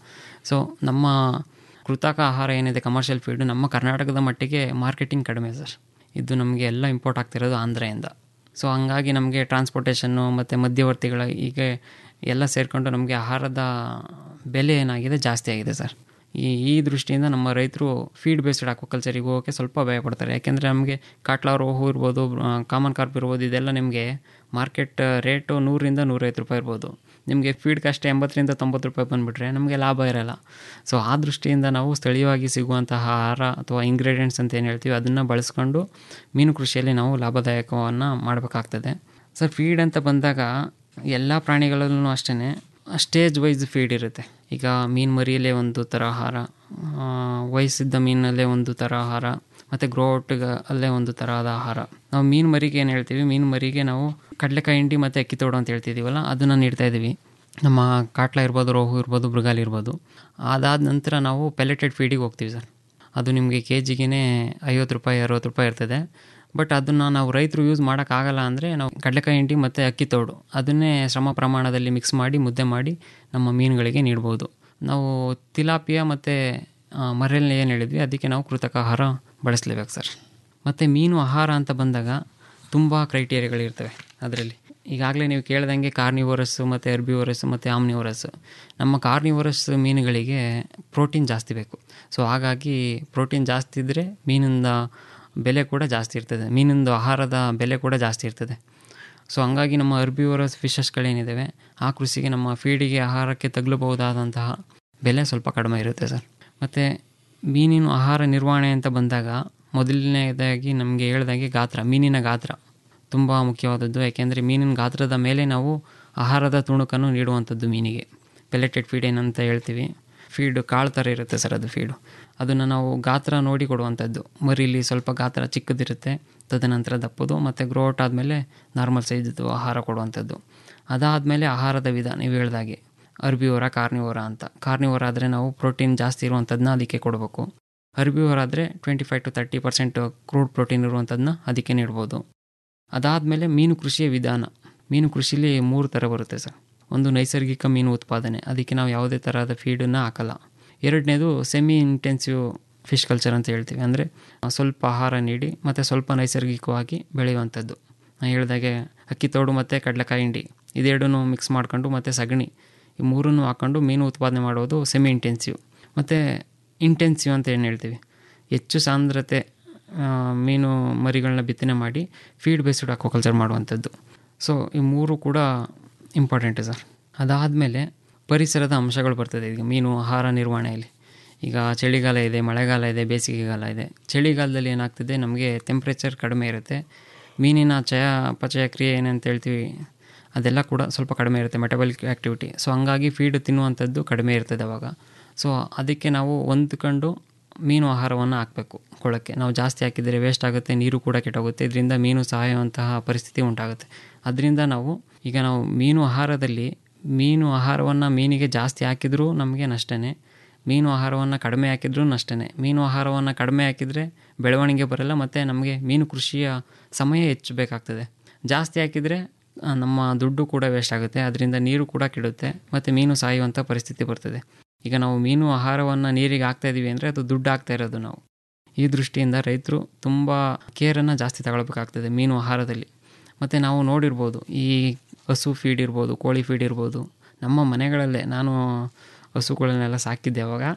ಸೊ ನಮ್ಮ ಕೃತಕ ಆಹಾರ ಏನಿದೆ ಕಮರ್ಷಿಯಲ್ ಫೀಡ್ ನಮ್ಮ ಕರ್ನಾಟಕದ ಮಟ್ಟಿಗೆ ಮಾರ್ಕೆಟಿಂಗ್ ಕಡಿಮೆ ಸರ್ ಇದು ನಮಗೆ ಎಲ್ಲ ಇಂಪೋರ್ಟ್ ಆಗ್ತಿರೋದು ಆಂಧ್ರೆಯಿಂದ ಸೊ ಹಂಗಾಗಿ ನಮಗೆ ಟ್ರಾನ್ಸ್ಪೋರ್ಟೇಷನ್ನು ಮತ್ತು ಮಧ್ಯವರ್ತಿಗಳ ಹೀಗೆ ಎಲ್ಲ ಸೇರಿಕೊಂಡು ನಮಗೆ ಆಹಾರದ ಬೆಲೆ ಏನಾಗಿದೆ ಜಾಸ್ತಿ ಆಗಿದೆ ಸರ್ ಈ ಈ ದೃಷ್ಟಿಯಿಂದ ನಮ್ಮ ರೈತರು ಫೀಡ್ ಬೇಸ್ಡ್ ಅಕ್ವಾಕಲ್ಚರಿಗೆ ಹೋಗೋಕ್ಕೆ ಸ್ವಲ್ಪ ಭಯ ಪಡ್ತಾರೆ ಯಾಕೆಂದರೆ ನಮಗೆ ಕಾಟ್ಲಾ ರೋಹು ಇರ್ಬೋದು ಕಾಮನ್ ಕಾರ್ಪ್ ಇರ್ಬೋದು ಇದೆಲ್ಲ ನಿಮಗೆ ಮಾರ್ಕೆಟ್ ರೇಟು ನೂರಿಂದ ನೂರೈವತ್ತು ರೂಪಾಯಿ ಇರ್ಬೋದು ನಿಮಗೆ ಫೀಡ್ ಕಾಸ್ಟ್ ಎಂಬತ್ತರಿಂದ ತೊಂಬತ್ತು ರೂಪಾಯಿ ಬಂದುಬಿಟ್ರೆ ನಮಗೆ ಲಾಭ ಇರಲ್ಲ ಸೊ ಆ ದೃಷ್ಟಿಯಿಂದ ನಾವು ಸ್ಥಳೀಯವಾಗಿ ಸಿಗುವಂತಹ ಆಹಾರ ಅಥವಾ ಇಂಗ್ರೀಡಿಯೆಂಟ್ಸ್ ಅಂತ ಏನು ಹೇಳ್ತೀವಿ ಅದನ್ನು ಬಳಸ್ಕೊಂಡು ಮೀನು ಕೃಷಿಯಲ್ಲಿ ನಾವು ಲಾಭದಾಯಕವನ್ನು ಮಾಡಬೇಕಾಗ್ತದೆ ಸರ್ ಫೀಡ್ ಅಂತ ಬಂದಾಗ ಎಲ್ಲ ಪ್ರಾಣಿಗಳಲ್ಲೂ ಅಷ್ಟೇ ಸ್ಟೇಜ್ ವೈಸ್ ಫೀಡ್ ಇರುತ್ತೆ ಈಗ ಮೀನು ಮರಿಯಲ್ಲೇ ಒಂದು ಥರ ಆಹಾರ ಆ, ವಯಸ್ಸಿದ್ದ ಮೀನಲ್ಲೇ ಒಂದು ಥರ ಆಹಾರ ಮತ್ತು ಗ್ರೋಟ್ಗೆ ಅಲ್ಲೇ ಒಂದು ಥರದ ಆಹಾರ ನಾವು ಮೀನು ಮರಿಗೆ ಏನು ಹೇಳ್ತೀವಿ ಮೀನು ಮರಿಗೆ ನಾವು ಕಡಲೆಕಾಯಿ ಹಿಂಡಿ ಮತ್ತು ಅಕ್ಕಿ ತೋಡು ಅಂತ ಹೇಳ್ತಿದ್ದೀವಲ್ಲ ಅದನ್ನು ನೀಡ್ತಾ ಇದ್ದೀವಿ ನಮ್ಮ ಕಾಟ್ಲ ಇರ್ಬೋದು ರೋಹು ಇರ್ಬೋದು ಮೃಗಾಲ್ ಇರ್ಬೋದು ಅದಾದ ನಂತರ ನಾವು ಪೆಲೆಟೆಡ್ ಫೀಡಿಗೆ ಹೋಗ್ತೀವಿ ಸರ್ ಅದು ನಿಮಗೆ ಕೆ ಜಿಗೆ ಐವತ್ತು ರೂಪಾಯಿ ಅರವತ್ತು ರೂಪಾಯಿ ಇರ್ತದೆ ಬಟ್ ಅದನ್ನು ನಾವು ರೈತರು ಯೂಸ್ ಮಾಡೋಕ್ಕಾಗಲ್ಲ ಅಂದರೆ ನಾವು ಕಡಲೆಕಾಯಿ ಹಿಂಡಿ ಮತ್ತು ಅಕ್ಕಿ ತೋಡು ಅದನ್ನೇ ಶ್ರಮ ಪ್ರಮಾಣದಲ್ಲಿ ಮಿಕ್ಸ್ ಮಾಡಿ ಮುದ್ದೆ ಮಾಡಿ ನಮ್ಮ ಮೀನುಗಳಿಗೆ ನೀಡ್ಬೋದು ನಾವು ತಿಲಾಪಿಯ ಮತ್ತು ಮರೆಯಲ್ಲಿ ಏನು ಹೇಳಿದ್ವಿ ಅದಕ್ಕೆ ನಾವು ಕೃತಕ ಆಹಾರ ಬಳಸಲೇಬೇಕು ಸರ್ ಮತ್ತು ಮೀನು ಆಹಾರ ಅಂತ ಬಂದಾಗ ತುಂಬ ಕ್ರೈಟೀರಿಯಾಗಳಿರ್ತವೆ ಅದರಲ್ಲಿ ಈಗಾಗಲೇ ನೀವು ಕೇಳ್ದಂಗೆ ಕಾರ್ನಿವೋರಸ್ಸು ಮತ್ತು ಎರ್ಬಿವೋರಸ್ಸು ಮತ್ತು ಆಮ್ನಿವೋರಸ್ಸು ನಮ್ಮ ಕಾರ್ನಿವೋರಸ್ ಮೀನುಗಳಿಗೆ ಪ್ರೋಟೀನ್ ಜಾಸ್ತಿ ಬೇಕು ಸೊ ಹಾಗಾಗಿ ಪ್ರೋಟೀನ್ ಜಾಸ್ತಿ ಇದ್ದರೆ ಮೀನಿಂದ ಬೆಲೆ ಕೂಡ ಜಾಸ್ತಿ ಇರ್ತದೆ ಮೀನಿಂದು ಆಹಾರದ ಬೆಲೆ ಕೂಡ ಜಾಸ್ತಿ ಇರ್ತದೆ ಸೊ ಹಂಗಾಗಿ ನಮ್ಮ ಅರ್ಬಿವರಸ್ ಫಿಶಸ್ಗಳೇನಿದ್ದಾವೆ ಆ ಕೃಷಿಗೆ ನಮ್ಮ ಫೀಡಿಗೆ ಆಹಾರಕ್ಕೆ ತಗಲಬಹುದಾದಂತಹ ಬೆಲೆ ಸ್ವಲ್ಪ ಕಡಿಮೆ ಇರುತ್ತೆ ಸರ್ ಮತ್ತು ಮೀನಿನ ಆಹಾರ ನಿರ್ವಹಣೆ ಅಂತ ಬಂದಾಗ ಮೊದಲನೇದಾಗಿ ನಮಗೆ ಹೇಳ್ದಾಗೆ ಗಾತ್ರ ಮೀನಿನ ಗಾತ್ರ ತುಂಬ ಮುಖ್ಯವಾದದ್ದು ಯಾಕೆಂದರೆ ಮೀನಿನ ಗಾತ್ರದ ಮೇಲೆ ನಾವು ಆಹಾರದ ತುಣುಕನ್ನು ನೀಡುವಂಥದ್ದು ಮೀನಿಗೆ ಪೆಲೆಟೆಡ್ ಫೀಡ್ ಏನಂತ ಹೇಳ್ತೀವಿ ಫೀಡ್ ಕಾಳು ಥರ ಇರುತ್ತೆ ಸರ್ ಅದು ಫೀಡು ಅದನ್ನು ನಾವು ಗಾತ್ರ ನೋಡಿ ಕೊಡುವಂಥದ್ದು ಮರಿಲಿ ಸ್ವಲ್ಪ ಗಾತ್ರ ಚಿಕ್ಕದಿರುತ್ತೆ ತದನಂತರ ದಪ್ಪದು ಮತ್ತು ಗ್ರೋಟ್ ಆದಮೇಲೆ ನಾರ್ಮಲ್ ಸೈಜ್ದು ಆಹಾರ ಕೊಡುವಂಥದ್ದು ಅದಾದಮೇಲೆ ಆಹಾರದ ವಿಧ ನೀವು ಹೇಳ್ದಾಗೆ ಅರ್ಬಿವರ ಕಾರ್ನಿವರ ಅಂತ ಕಾರ್ನಿವರ ಆದರೆ ನಾವು ಪ್ರೋಟೀನ್ ಜಾಸ್ತಿ ಇರುವಂಥದ್ದನ್ನ ಅದಕ್ಕೆ ಕೊಡಬೇಕು ಅರ್ಬಿವರ ಆದರೆ twenty five to thirty percent crude protein ಇರುವಂಥದ್ದನ್ನ ಅದಕ್ಕೆ ನೀಡ್ಬೋದು ಅದಾದಮೇಲೆ ಮೀನು ಕೃಷಿಯ ವಿಧಾನ ಮೀನು ಕೃಷಿಲಿ ಮೂರು ಥರ ಬರುತ್ತೆ ಸರ್ ಒಂದು ನೈಸರ್ಗಿಕ ಮೀನು ಉತ್ಪಾದನೆ ಅದಕ್ಕೆ ನಾವು ಯಾವುದೇ ಥರದ ಫೀಡನ್ನು ಹಾಕಲ್ಲ ಎರಡನೇದು ಸೆಮಿ ಇಂಟೆನ್ಸಿವ್ ಫಿಶ್ ಕಲ್ಚರ್ ಅಂತ ಹೇಳ್ತೀವಿ ಅಂದರೆ ಸ್ವಲ್ಪ ಆಹಾರ ನೀಡಿ ಮತ್ತು ಸ್ವಲ್ಪ ನೈಸರ್ಗಿಕವಾಗಿ ಬೆಳೆಯುವಂಥದ್ದು ನಾನು ಹೇಳ್ದಾಗೆ ಅಕ್ಕಿ ತೋಡು ಮತ್ತು ಕಡಲೆಕಾಯಿ ಹಿಂಡಿ ಇದೆರಡೂ ಮಿಕ್ಸ್ ಮಾಡ್ಕೊಂಡು ಮತ್ತು ಸಗಣಿ ಈ ಮೂರನ್ನು ಹಾಕ್ಕೊಂಡು ಮೀನು ಉತ್ಪಾದನೆ ಮಾಡೋದು ಸೆಮಿ ಇಂಟೆನ್ಸಿವ್ ಮತ್ತು ಇಂಟೆನ್ಸಿವ್ ಅಂತ ಏನು ಹೇಳ್ತೀವಿ ಹೆಚ್ಚು ಸಾಂದ್ರತೆ ಆ, ಮೀನು ಮರಿಗಳನ್ನ ಬಿತ್ತನೆ ಮಾಡಿ ಫೀಡ್ ಬೇಸ್ಡ್ ಅಕ್ವಾಕಲ್ಚರ್ ಮಾಡುವಂಥದ್ದು ಸೊ ಈ ಮೂರು ಕೂಡ ಇಂಪಾರ್ಟೆಂಟ್ ಸರ್ ಅದಾದಮೇಲೆ ಪರಿಸರದ ಅಂಶಗಳು ಬರ್ತದೆ ಈಗ ಮೀನು ಆಹಾರ ನಿರ್ವಹಣೆಯಲ್ಲಿ ಈಗ ಚಳಿಗಾಲ ಇದೆ ಮಳೆಗಾಲ ಇದೆ ಬೇಸಿಗೆಗಾಲ ಇದೆ ಚಳಿಗಾಲದಲ್ಲಿ ಏನಾಗ್ತದೆ ನಮಗೆ ಟೆಂಪ್ರೇಚರ್ ಕಡಿಮೆ ಇರುತ್ತೆ ಮೀನಿನ ಚಯಾಪಚಯ ಕ್ರಿಯೆ ಏನಂತ ಹೇಳ್ತೀವಿ ಅದೆಲ್ಲ ಕೂಡ ಸ್ವಲ್ಪ ಕಡಿಮೆ ಇರುತ್ತೆ ಮೆಟಬಲಿಕ್ ಆ್ಯಕ್ಟಿವಿಟಿ ಸೊ ಹಂಗಾಗಿ ಫೀಡ್ ತಿನ್ನುವಂಥದ್ದು ಕಡಿಮೆ ಇರ್ತದೆ ಅವಾಗ ಸೊ ಅದಕ್ಕೆ ನಾವು ಹೊಂದ್ಕೊಂಡು ಮೀನು ಆಹಾರವನ್ನು ಹಾಕಬೇಕು ಕೊಳಕ್ಕೆ ನಾವು ಜಾಸ್ತಿ ಹಾಕಿದರೆ ವೇಸ್ಟ್ ಆಗುತ್ತೆ ನೀರು ಕೂಡ ಕೆಟ್ಟೋಗುತ್ತೆ ಇದರಿಂದ ಮೀನು ಸಾಯುವಂತಹ ಪರಿಸ್ಥಿತಿ ಉಂಟಾಗುತ್ತೆ ಅದರಿಂದ ನಾವು ಈಗ ನಾವು ಮೀನು ಆಹಾರದಲ್ಲಿ ಮೀನು ಆಹಾರವನ್ನು ಮೀನಿಗೆ ಜಾಸ್ತಿ ಹಾಕಿದರೂ ನಮಗೆ ನಷ್ಟನೇ ಮೀನು ಆಹಾರವನ್ನು ಕಡಿಮೆ ಹಾಕಿದ್ರೂ ನಷ್ಟನೇ ಮೀನು ಆಹಾರವನ್ನು ಕಡಿಮೆ ಹಾಕಿದರೆ ಬೆಳವಣಿಗೆ ಬರಲ್ಲ ಮತ್ತು ನಮಗೆ ಮೀನು ಕೃಷಿಯ ಸಮಯ ಹೆಚ್ಚು ಬೇಕಾಗ್ತದೆ ಜಾಸ್ತಿ ಹಾಕಿದರೆ ಆ, ನಮ್ಮ ದುಡ್ಡು ಕೂಡ ವೇಸ್ಟ್ ಆಗುತ್ತೆ ಅದರಿಂದ ನೀರು ಕೂಡ ಕೆಡುತ್ತೆ ಮತ್ತು ಮೀನು ಸಾಯುವಂಥ ಪರಿಸ್ಥಿತಿ ಬರ್ತದೆ ಈಗ ನಾವು ಮೀನು ಆಹಾರವನ್ನು ನೀರಿಗೆ ಹಾಕ್ತಾ ಇದ್ದೀವಿ ಅಂದರೆ ಅದು ದುಡ್ಡು ಹಾಕ್ತಾ ಇರೋದು ನಾವು ಈ ದೃಷ್ಟಿಯಿಂದ ರೈತರು ತುಂಬ ಕೇರನ್ನು ಜಾಸ್ತಿ ತಗೊಳ್ಬೇಕಾಗ್ತದೆ ಮೀನು ಆಹಾರದಲ್ಲಿ ಮತ್ತು ನಾವು ನೋಡಿರ್ಬೋದು ಈ ಹಸು ಫೀಡ್ ಇರ್ಬೋದು ಕೋಳಿ ಫೀಡ್ ಇರ್ಬೋದು ನಮ್ಮ ಮನೆಗಳಲ್ಲೇ ನಾನು ಹಸುಗಳನ್ನೆಲ್ಲ ಸಾಕಿದ್ದೆ ಅವಾಗ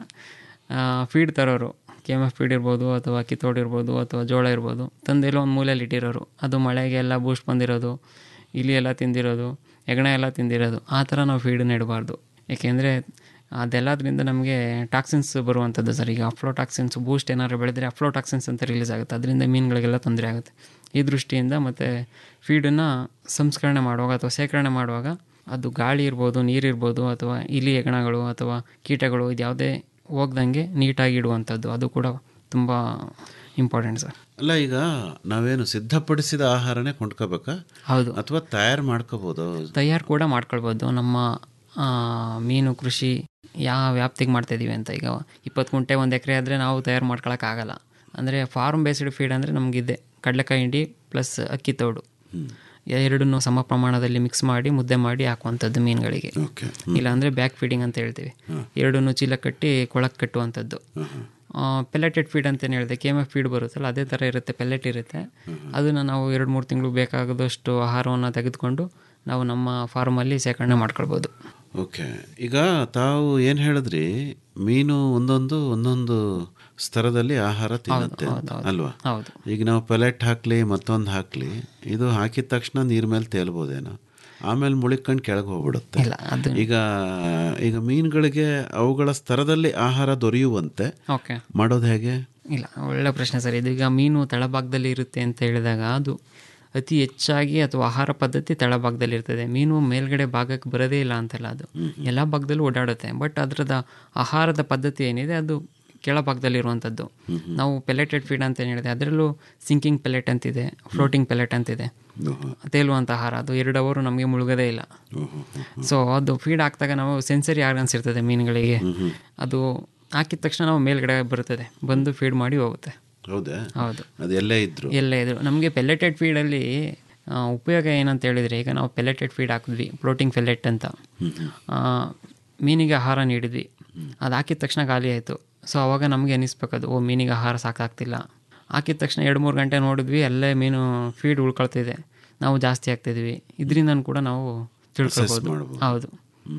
ಫೀಡ್ ತರೋರು ಕೆ ಎಮ್ ಎಫ್ ಫೀಡ್ ಇರ್ಬೋದು ಅಥವಾ ಕಿತ್ತೋಡು ಇರ್ಬೋದು ಅಥವಾ ಜೋಳ ಇರ್ಬೋದು ತಂದೆಲ್ಲೋ ಒಂದು ಮೂಲೆಯಲ್ಲಿ ಇಟ್ಟಿರೋರು ಅದು ಮಳೆಗೆಲ್ಲ ಬೂಸ್ಟ್ ಬಂದಿರೋದು ಇಲಿ ಎಲ್ಲ ತಿಂದಿರೋದು ಹೆಗಣ ಎಲ್ಲ ತಿಂದಿರೋದು ಆ ಥರ ನಾವು ಫೀಡನ್ನ ಇಡಬಾರ್ದು ಏಕೆಂದರೆ ಅದೆಲ್ಲದರಿಂದ ನಮಗೆ ಟಾಕ್ಸಿನ್ಸ್ ಬರುವಂಥದ್ದು ಸರ್ ಈಗ ಅಫ್ಲೋಟಾಕ್ಸಿನ್ಸ್ ಬೂಸ್ಟ್ ಏನಾದ್ರು ಬೆಳೆದ್ರೆ ಅಫ್ಲೋಟಾಕ್ಸಿನ್ಸ್ ಅಂತ ರಿಲೀಸ್ ಆಗುತ್ತೆ ಅದರಿಂದ ಮೀನುಗಳಿಗೆಲ್ಲ ತೊಂದರೆ ಆಗುತ್ತೆ ಈ ದೃಷ್ಟಿಯಿಂದ ಮತ್ತು ಫೀಡನ್ನು ಸಂಸ್ಕರಣೆ ಮಾಡುವಾಗ ಅಥವಾ ಶೇಖರಣೆ ಮಾಡುವಾಗ ಅದು ಗಾಳಿ ಇರ್ಬೋದು ನೀರಿರ್ಬೋದು ಅಥವಾ ಇಲಿ ಹೆಗಣಗಳು ಅಥವಾ ಕೀಟಗಳು ಇದು ಯಾವುದೇ ಹೋಗ್ದಂಗೆ ನೀಟಾಗಿ ಇಡುವಂಥದ್ದು ಅದು ಕೂಡ ತುಂಬ ಇಂಪಾರ್ಟೆಂಟ್ ಸರ್ ಅಲ್ಲ ಈಗ ನಾವೇನು ಸಿದ್ಧಪಡಿಸಿದ ಆಹಾರನೇ ಕೊಂಡ್ಕೋಬೇಕಾ ಹೌದು ಅಥವಾ ತಯಾರು ಮಾಡ್ಕೋಬೋದು ತಯಾರು ಕೂಡ ಮಾಡ್ಕೊಳ್ಬೋದು ನಮ್ಮ ಆ, ಮೀನು ಕೃಷಿ ಯಾವ ವ್ಯಾಪ್ತಿಗೆ ಮಾಡ್ತಾಯಿದ್ದೀವಿ ಅಂತ ಈಗ ಇಪ್ಪತ್ತು ಗುಂಟೆ ಒಂದು ಎಕರೆ ಆದರೆ ನಾವು ತಯಾರು ಮಾಡ್ಕೊಳಕ್ಕಾಗಲ್ಲ ಅಂದರೆ ಫಾರ್ಮ್ ಬೇಸ್ಡ್ ಫೀಡ್ ಅಂದರೆ ನಮಗಿದೆ ಕಡಲೆಕಾಯಿ ಹಿಂಡಿ ಪ್ಲಸ್ ಅಕ್ಕಿ ತೋಡು ಎರಡನ್ನೂ ಸಮ ಪ್ರಮಾಣದಲ್ಲಿ ಮಿಕ್ಸ್ ಮಾಡಿ ಮುದ್ದೆ ಮಾಡಿ ಹಾಕುವಂಥದ್ದು ಮೀನುಗಳಿಗೆ ಓಕೆ ಇಲ್ಲಾಂದರೆ ಬ್ಯಾಕ್ ಫೀಡಿಂಗ್ ಅಂತ ಹೇಳ್ತೀವಿ ಎರಡನ್ನೂ ಚೀಲ ಕಟ್ಟಿ ಕೊಳಕ್ಕೆ ಕಟ್ಟುವಂಥದ್ದು ಪೆಲೆಟೆಡ್ ಫೀಡ್ ಅಂತೇನು ಹೇಳಿದೆ ಕೆ ಎಮ್ ಎಫ್ ಫೀಡ್ ಬರುತ್ತಲ್ಲ ಅದೇ ಥರ ಇರುತ್ತೆ ಪೆಲೆಟ್ ಇರುತ್ತೆ ಅದನ್ನು ನಾವು ಎರಡು ಮೂರು ತಿಂಗಳು ಬೇಕಾದಷ್ಟು ಆಹಾರವನ್ನು ತೆಗೆದುಕೊಂಡು ನಾವು ನಮ್ಮ ಫಾರ್ಮಲ್ಲಿ ಶೇಖರಣೆ ಮಾಡ್ಕೊಳ್ಬೋದು ಓಕೆ ಈಗ ತಾವು ಏನು ಹೇಳಿದ್ರಿ ಮೀನು ಒಂದೊಂದು ಒಂದೊಂದು ಸ್ತರದಲ್ಲಿ ಆಹಾರ ತಿನ್ನುತ್ತೆ ಅಂತ, ಅಲ್ವಾ ಹೌದು ಈಗ ನಾವು ಪೆಲೆಟ್ ಹಾಕ್ಲಿ ಮತ್ತೊಂದು ಹಾಕ್ಲಿ ಇದು ಹಾಕಿದ ತಕ್ಷಣ ನೀರ್ ಮೇಲೆ ತೇಲ್ಬೋದೇನೋ ಆಮೇಲೆ ಮುಳಿಕೊಂಡು ಕೆಳಗೆ ಹೋಗ್ಬಿಡುತ್ತೆ ಇಲ್ಲ ಅದು ಈಗ ಈಗ ಮೀನುಗಳಿಗೆ ಅವುಗಳ ಸ್ತರದಲ್ಲಿ ಆಹಾರ ದೊರೆಯುವಂತೆ ಓಕೆ ಮಾಡೋದು ಹೇಗೆ ಇಲ್ಲ ಒಳ್ಳೆ ಪ್ರಶ್ನೆ ಸರ್ ಇದೀಗ ಮೀನು ತಳಭಾಗದಲ್ಲಿ ಇರುತ್ತೆ ಅಂತ ಹೇಳಿದಾಗ ಅದು ಅತಿ ಹೆಚ್ಚಾಗಿ ಅಥವಾ ಆಹಾರ ಪದ್ಧತಿ ತಳಭಾಗದಲ್ಲಿ ಇರ್ತದೆ ಮೀನು ಮೇಲ್ಗಡೆ ಭಾಗಕ್ಕೆ ಬರೋದೇ ಇಲ್ಲ ಅಂತಲ್ಲ ಅದು ಎಲ್ಲ ಭಾಗದಲ್ಲೂ ಓಡಾಡುತ್ತೆ ಬಟ್ ಅದರದ ಆಹಾರದ ಪದ್ಧತಿ ಏನಿದೆ ಅದು ಕೆಳಭಾಗದಲ್ಲಿರುವಂಥದ್ದು ನಾವು ಪೆಲೆಟೆಡ್ ಫೀಡ್ ಅಂತ ಏನು ಹೇಳಿದೆ ಅದರಲ್ಲೂ ಸಿಂಕಿಂಗ್ ಪೆಲೆಟ್ ಅಂತಿದೆ ಫ್ಲೋಟಿಂಗ್ ಪೆಲೆಟ್ ಅಂತಿದೆ ತೇಲುವಂಥ ಆಹಾರ ಅದು ಎರಡು ಅವರು ನಮಗೆ ಮುಳುಗೋದೇ ಇಲ್ಲ ಸೊ ಅದು ಫೀಡ್ ಹಾಕಿದಾಗ ನಾವು ಸೆನ್ಸರಿ ಆರ್ಗನ್ಸ್ ಇರ್ತದೆ ಮೀನುಗಳಿಗೆ ಅದು ಹಾಕಿದ ತಕ್ಷಣ ನಾವು ಮೇಲ್ಗಡೆ ಬರುತ್ತದೆ ಬಂದು ಫೀಡ್ ಮಾಡಿ ಹೋಗುತ್ತೆ ಹೌದಾ ಹೌದು ಅದು ಎಲ್ಲೇ ಇದ್ರು ಎಲ್ಲೇ ಇದ್ರು ನಮಗೆ ಪೆಲೆಟೆಡ್ ಫೀಡಲ್ಲಿ ಉಪಯೋಗ ಏನಂತ ಹೇಳಿದರೆ ಈಗ ನಾವು ಪೆಲೆಟೆಡ್ ಫೀಡ್ ಹಾಕಿದ್ವಿ ಪ್ರೋಟೀನ್ ಪೆಲೆಟ್ ಅಂತ ಆ, ಮೀನಿಗೆ ಆಹಾರ ನೀಡಿದ್ವಿ ಅದು ಹಾಕಿದ ತಕ್ಷಣ ಖಾಲಿ ಆಯಿತು ಸೊ ಅವಾಗ ನಮಗೆ ಅನಿಸ್ಬೇಕದು ಓ ಮೀನಿಗೆ ಆಹಾರ ಸಾಕಾಗ್ತಿಲ್ಲ ಹಾಕಿದ ತಕ್ಷಣ ಎರಡು ಮೂರು ಗಂಟೆ ನೋಡಿದ್ವಿ ಅಲ್ಲೇ ಮೀನು ಫೀಡ್ ಉಳ್ಕೊಳ್ತಿದೆ ನಾವು ಜಾಸ್ತಿ ಆಗ್ತಿದ್ವಿ ಇದರಿಂದ ಕೂಡ ನಾವು ತಿಳ್ಕೊಳ್ಬೋದು ಮಾಡ್ಬೋದು. ಹೌದು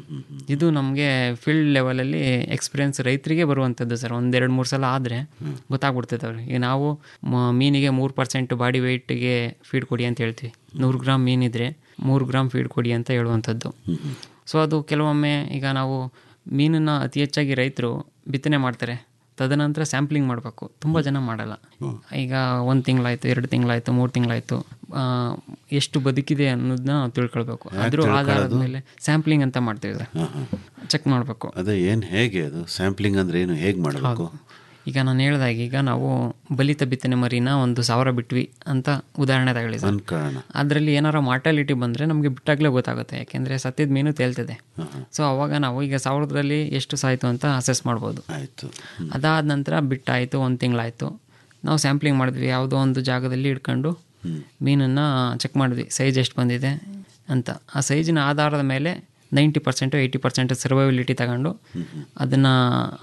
ಇದು ನಮಗೆ ಫೀಲ್ಡ್ ಲೆವೆಲಲ್ಲಿ ಎಕ್ಸ್ಪೀರಿಯನ್ಸ್ ರೈತರಿಗೆ ಬರುವಂಥದ್ದು ಸರ್ ಒಂದೆರಡು ಮೂರು ಸಲ ಆದರೆ ಗೊತ್ತಾಗ್ಬಿಡ್ತದೆ ಅವ್ರಿಗೆ ಈಗ ನಾವು ಮ- ಮೀನಿಗೆ ಮೂರು ಪರ್ಸೆಂಟ್ ಬಾಡಿ ವೆಯ್ಟ್ಗೆ ಫೀಡ್ ಕೊಡಿ ಅಂತ ಹೇಳ್ತೀವಿ ನೂರು ಗ್ರಾಮ್ ಮೀನಿದ್ರೆ ಮೂರು ಗ್ರಾಮ್ ಫೀಡ್ ಕೊಡಿ ಅಂತ ಹೇಳುವಂಥದ್ದು ಸೊ ಅದು ಕೆಲವೊಮ್ಮೆ ಈಗ ನಾವು ಮೀನನ್ನು ಅತಿ ಹೆಚ್ಚಾಗಿ ರೈತರು ಬಿತ್ತನೆ ಮಾಡ್ತಾರೆ ತದನಂತರ ಸ್ಯಾಂಪ್ಲಿಂಗ್ ಮಾಡಬೇಕು ತುಂಬ ಜನ ಮಾಡಲ್ಲ ಈಗ ಒಂದು ತಿಂಗಳಾಯ್ತು ಎರಡು ತಿಂಗಳಾಯ್ತು ಮೂರು ತಿಂಗಳಾಯ್ತು ಎಷ್ಟು ಬದುಕಿದೆ ಅನ್ನೋದನ್ನ ನಾವು ತಿಳ್ಕೊಳ್ಬೇಕು ಅದ್ರ ಆಧಾರದ ಮೇಲೆ ಸ್ಯಾಂಪ್ಲಿಂಗ್ ಅಂತ ಮಾಡ್ತೀವಿ ಚೆಕ್ ಮಾಡಬೇಕು ಅದೇ ಏನು ಹೇಗೆ ಅದು ಸ್ಯಾಂಪ್ಲಿಂಗ್ ಅಂದ್ರೆ ಏನು ಹೇಗೆ ಮಾಡಬೇಕು ಈಗ ನಾನು ಹೇಳ್ದಾಗ ಈಗ ನಾವು ಬಲಿತ ಬಿತ್ತನೆ ಮರಿನ ಒಂದು ಸಾವಿರ ಬಿಟ್ವಿ ಅಂತ ಉದಾಹರಣೆ ತಗೊಳ್ಳಿ ಸರ್ ಅನ್ಕೋಣ ಅದರಲ್ಲಿ ಏನಾರ ಮಾರ್ಟಾಲಿಟಿ ಬಂದರೆ ನಮಗೆ ಬಿಟ್ಟಾಗಲೇ ಗೊತ್ತಾಗುತ್ತೆ ಯಾಕೆಂದರೆ ಸತ್ಯದ ಮೀನು ತೇಲ್ತದೆ ಸೊ ಅವಾಗ ನಾವು ಈಗ ಸಾವಿರದಲ್ಲಿ ಎಷ್ಟು ಸಾಯಿತು ಅಂತ ಅಸೆಸ್ ಮಾಡ್ಬೋದು ಆಯ್ತು ಅದಾದ ನಂತರ ಬಿಟ್ಟಾಯಿತು ಒಂದು ತಿಂಗಳಾಯಿತು ನಾವು ಸ್ಯಾಂಪ್ಲಿಂಗ್ ಮಾಡಿದ್ವಿ ಯಾವುದೋ ಒಂದು ಜಾಗದಲ್ಲಿ ಇಟ್ಕೊಂಡು ಮೀನನ್ನು ಚೆಕ್ ಮಾಡಿದ್ವಿ ಸೈಜ್ ಎಷ್ಟು ಬಂದಿದೆ ಅಂತ ಆ ಸೈಜಿನ ಆಧಾರದ ಮೇಲೆ ninety percent eighty percent survivability ತಗೊಂಡು ಅದನ್ನು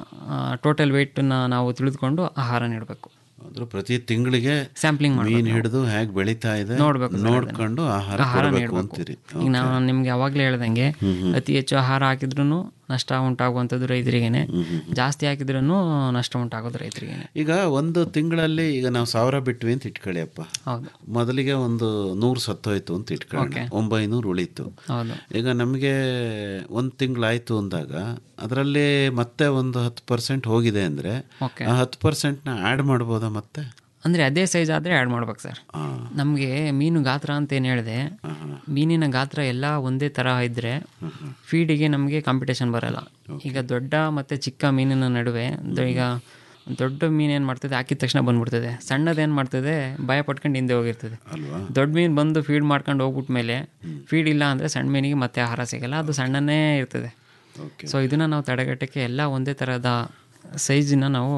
ಟೋಟಲ್ ವೆಯ್ಟನ್ನು ನಾವು ತಿಳಿದುಕೊಂಡು ಆಹಾರ ನೀಡಬೇಕು ಅದ್ರ ಪ್ರತಿ ತಿಂಗಳಿಗೆ ಸ್ಯಾಂಪ್ಲಿಂಗ್ ಮಾಡಿ ಮೀನ್ ಹಿಡಿದು ಹೇಗೆ ಬೆಳೀತಾ ಇದೆ ನೋಡ್ಬೇಕು ಸರ್ ನೋಡ್ಕೊಂಡು ಆಹಾರ ಆಹಾರ ಕೊಡ್ಬೇಕು ನೀಡಬೇಕು ಅಂತೀರಿ ಈಗ ನಾನು ನಿಮ್ಗೆ ಯಾವಾಗಲೇ ಹೇಳ್ದಂಗೆ ಅತಿ ಹೆಚ್ಚು ಆಹಾರ ಹಾಕಿದ್ರೂ ನಷ್ಟ ಉಂಟಾಗುವಂಥದ್ದು ರೈತರಿಗೇನೆ ಜಾಸ್ತಿ ಹಾಕಿದ್ರೂ ನಷ್ಟ ಉಂಟಾಗೋದು ರೈತರಿಗೇನೆ ಈಗ ಒಂದು ತಿಂಗಳಲ್ಲಿ ಈಗ ನಾವು ಸಾವಿರ ಬಿಟ್ವಿ ಅಂತ ಇಟ್ಕೊಳ್ಳಿಯಪ್ಪ ಹೌದು ಮೊದಲಿಗೆ ಒಂದು ನೂರು ಸತ್ತೋಯ್ತು ಅಂತ ಇಟ್ಕೊಳ್ಳೋಣ ಒಂಬೈನೂರು ಉಳೀತು ಹೌದು ಈಗ ನಮಗೆ ಒಂದು ತಿಂಗಳಾಯ್ತು ಅಂದಾಗ ಅದರಲ್ಲಿ ಮತ್ತೆ ಒಂದು ಹತ್ತು ಪರ್ಸೆಂಟ್ ಹೋಗಿದೆ ಅಂದರೆ ಓಕೆ ಆ ಹತ್ತು ಪರ್ಸೆಂಟ್ನ ಆ್ಯಡ್ ಮಾಡ್ಬೋದಾ ಮತ್ತೆ ಅಂದರೆ ಅದೇ ಸೈಜ್ ಆದರೆ ಆ್ಯಡ್ ಮಾಡ್ಬೇಕು ಸರ್ ಹಾಂ ನಮಗೆ ಮೀನು ಗಾತ್ರ ಅಂತ ಏನು ಹೇಳಿದೆ ಮೀನಿನ ಗಾತ್ರ ಎಲ್ಲ ಒಂದೇ ಥರ ಇದ್ದರೆ ಫೀಡಿಗೆ ನಮಗೆ ಕಾಂಪಿಟೇಷನ್ ಬರಲ್ಲ ಈಗ ದೊಡ್ಡ ಮತ್ತು ಚಿಕ್ಕ ಮೀನಿನ ನಡುವೆ ದ- ಈಗ ದೊಡ್ಡ ಮೀನು ಏನು ಮಾಡ್ತದೆ ಹಾಕಿದ ತಕ್ಷಣ ಬಂದ್ಬಿಡ್ತದೆ ಸಣ್ಣದು ಏನು ಮಾಡ್ತದೆ ಭಯ ಪಟ್ಕೊಂಡು ಹಿಂದೆ ಹೋಗಿರ್ತದೆ ಅಲ್ವಾ ದೊಡ್ಡ ಮೀನು ಬಂದು ಫೀಡ್ ಮಾಡ್ಕೊಂಡು ಹೋಗ್ಬಿಟ್ಮೇಲೆ ಫೀಡ್ ಇಲ್ಲ ಅಂದರೆ ಸಣ್ಣ ಮೀನಿಗೆ ಮತ್ತೆ ಆಹಾರ ಸಿಗಲ್ಲ ಅದು ಸಣ್ಣನೇ ಇರ್ತದೆ ಓಕೆ ಸೊ ಇದನ್ನು ನಾವು ತಡೆಗಟ್ಟಕ್ಕೆ ಎಲ್ಲ ಒಂದೇ ಥರದ ಸೈಜಿನ ನಾವು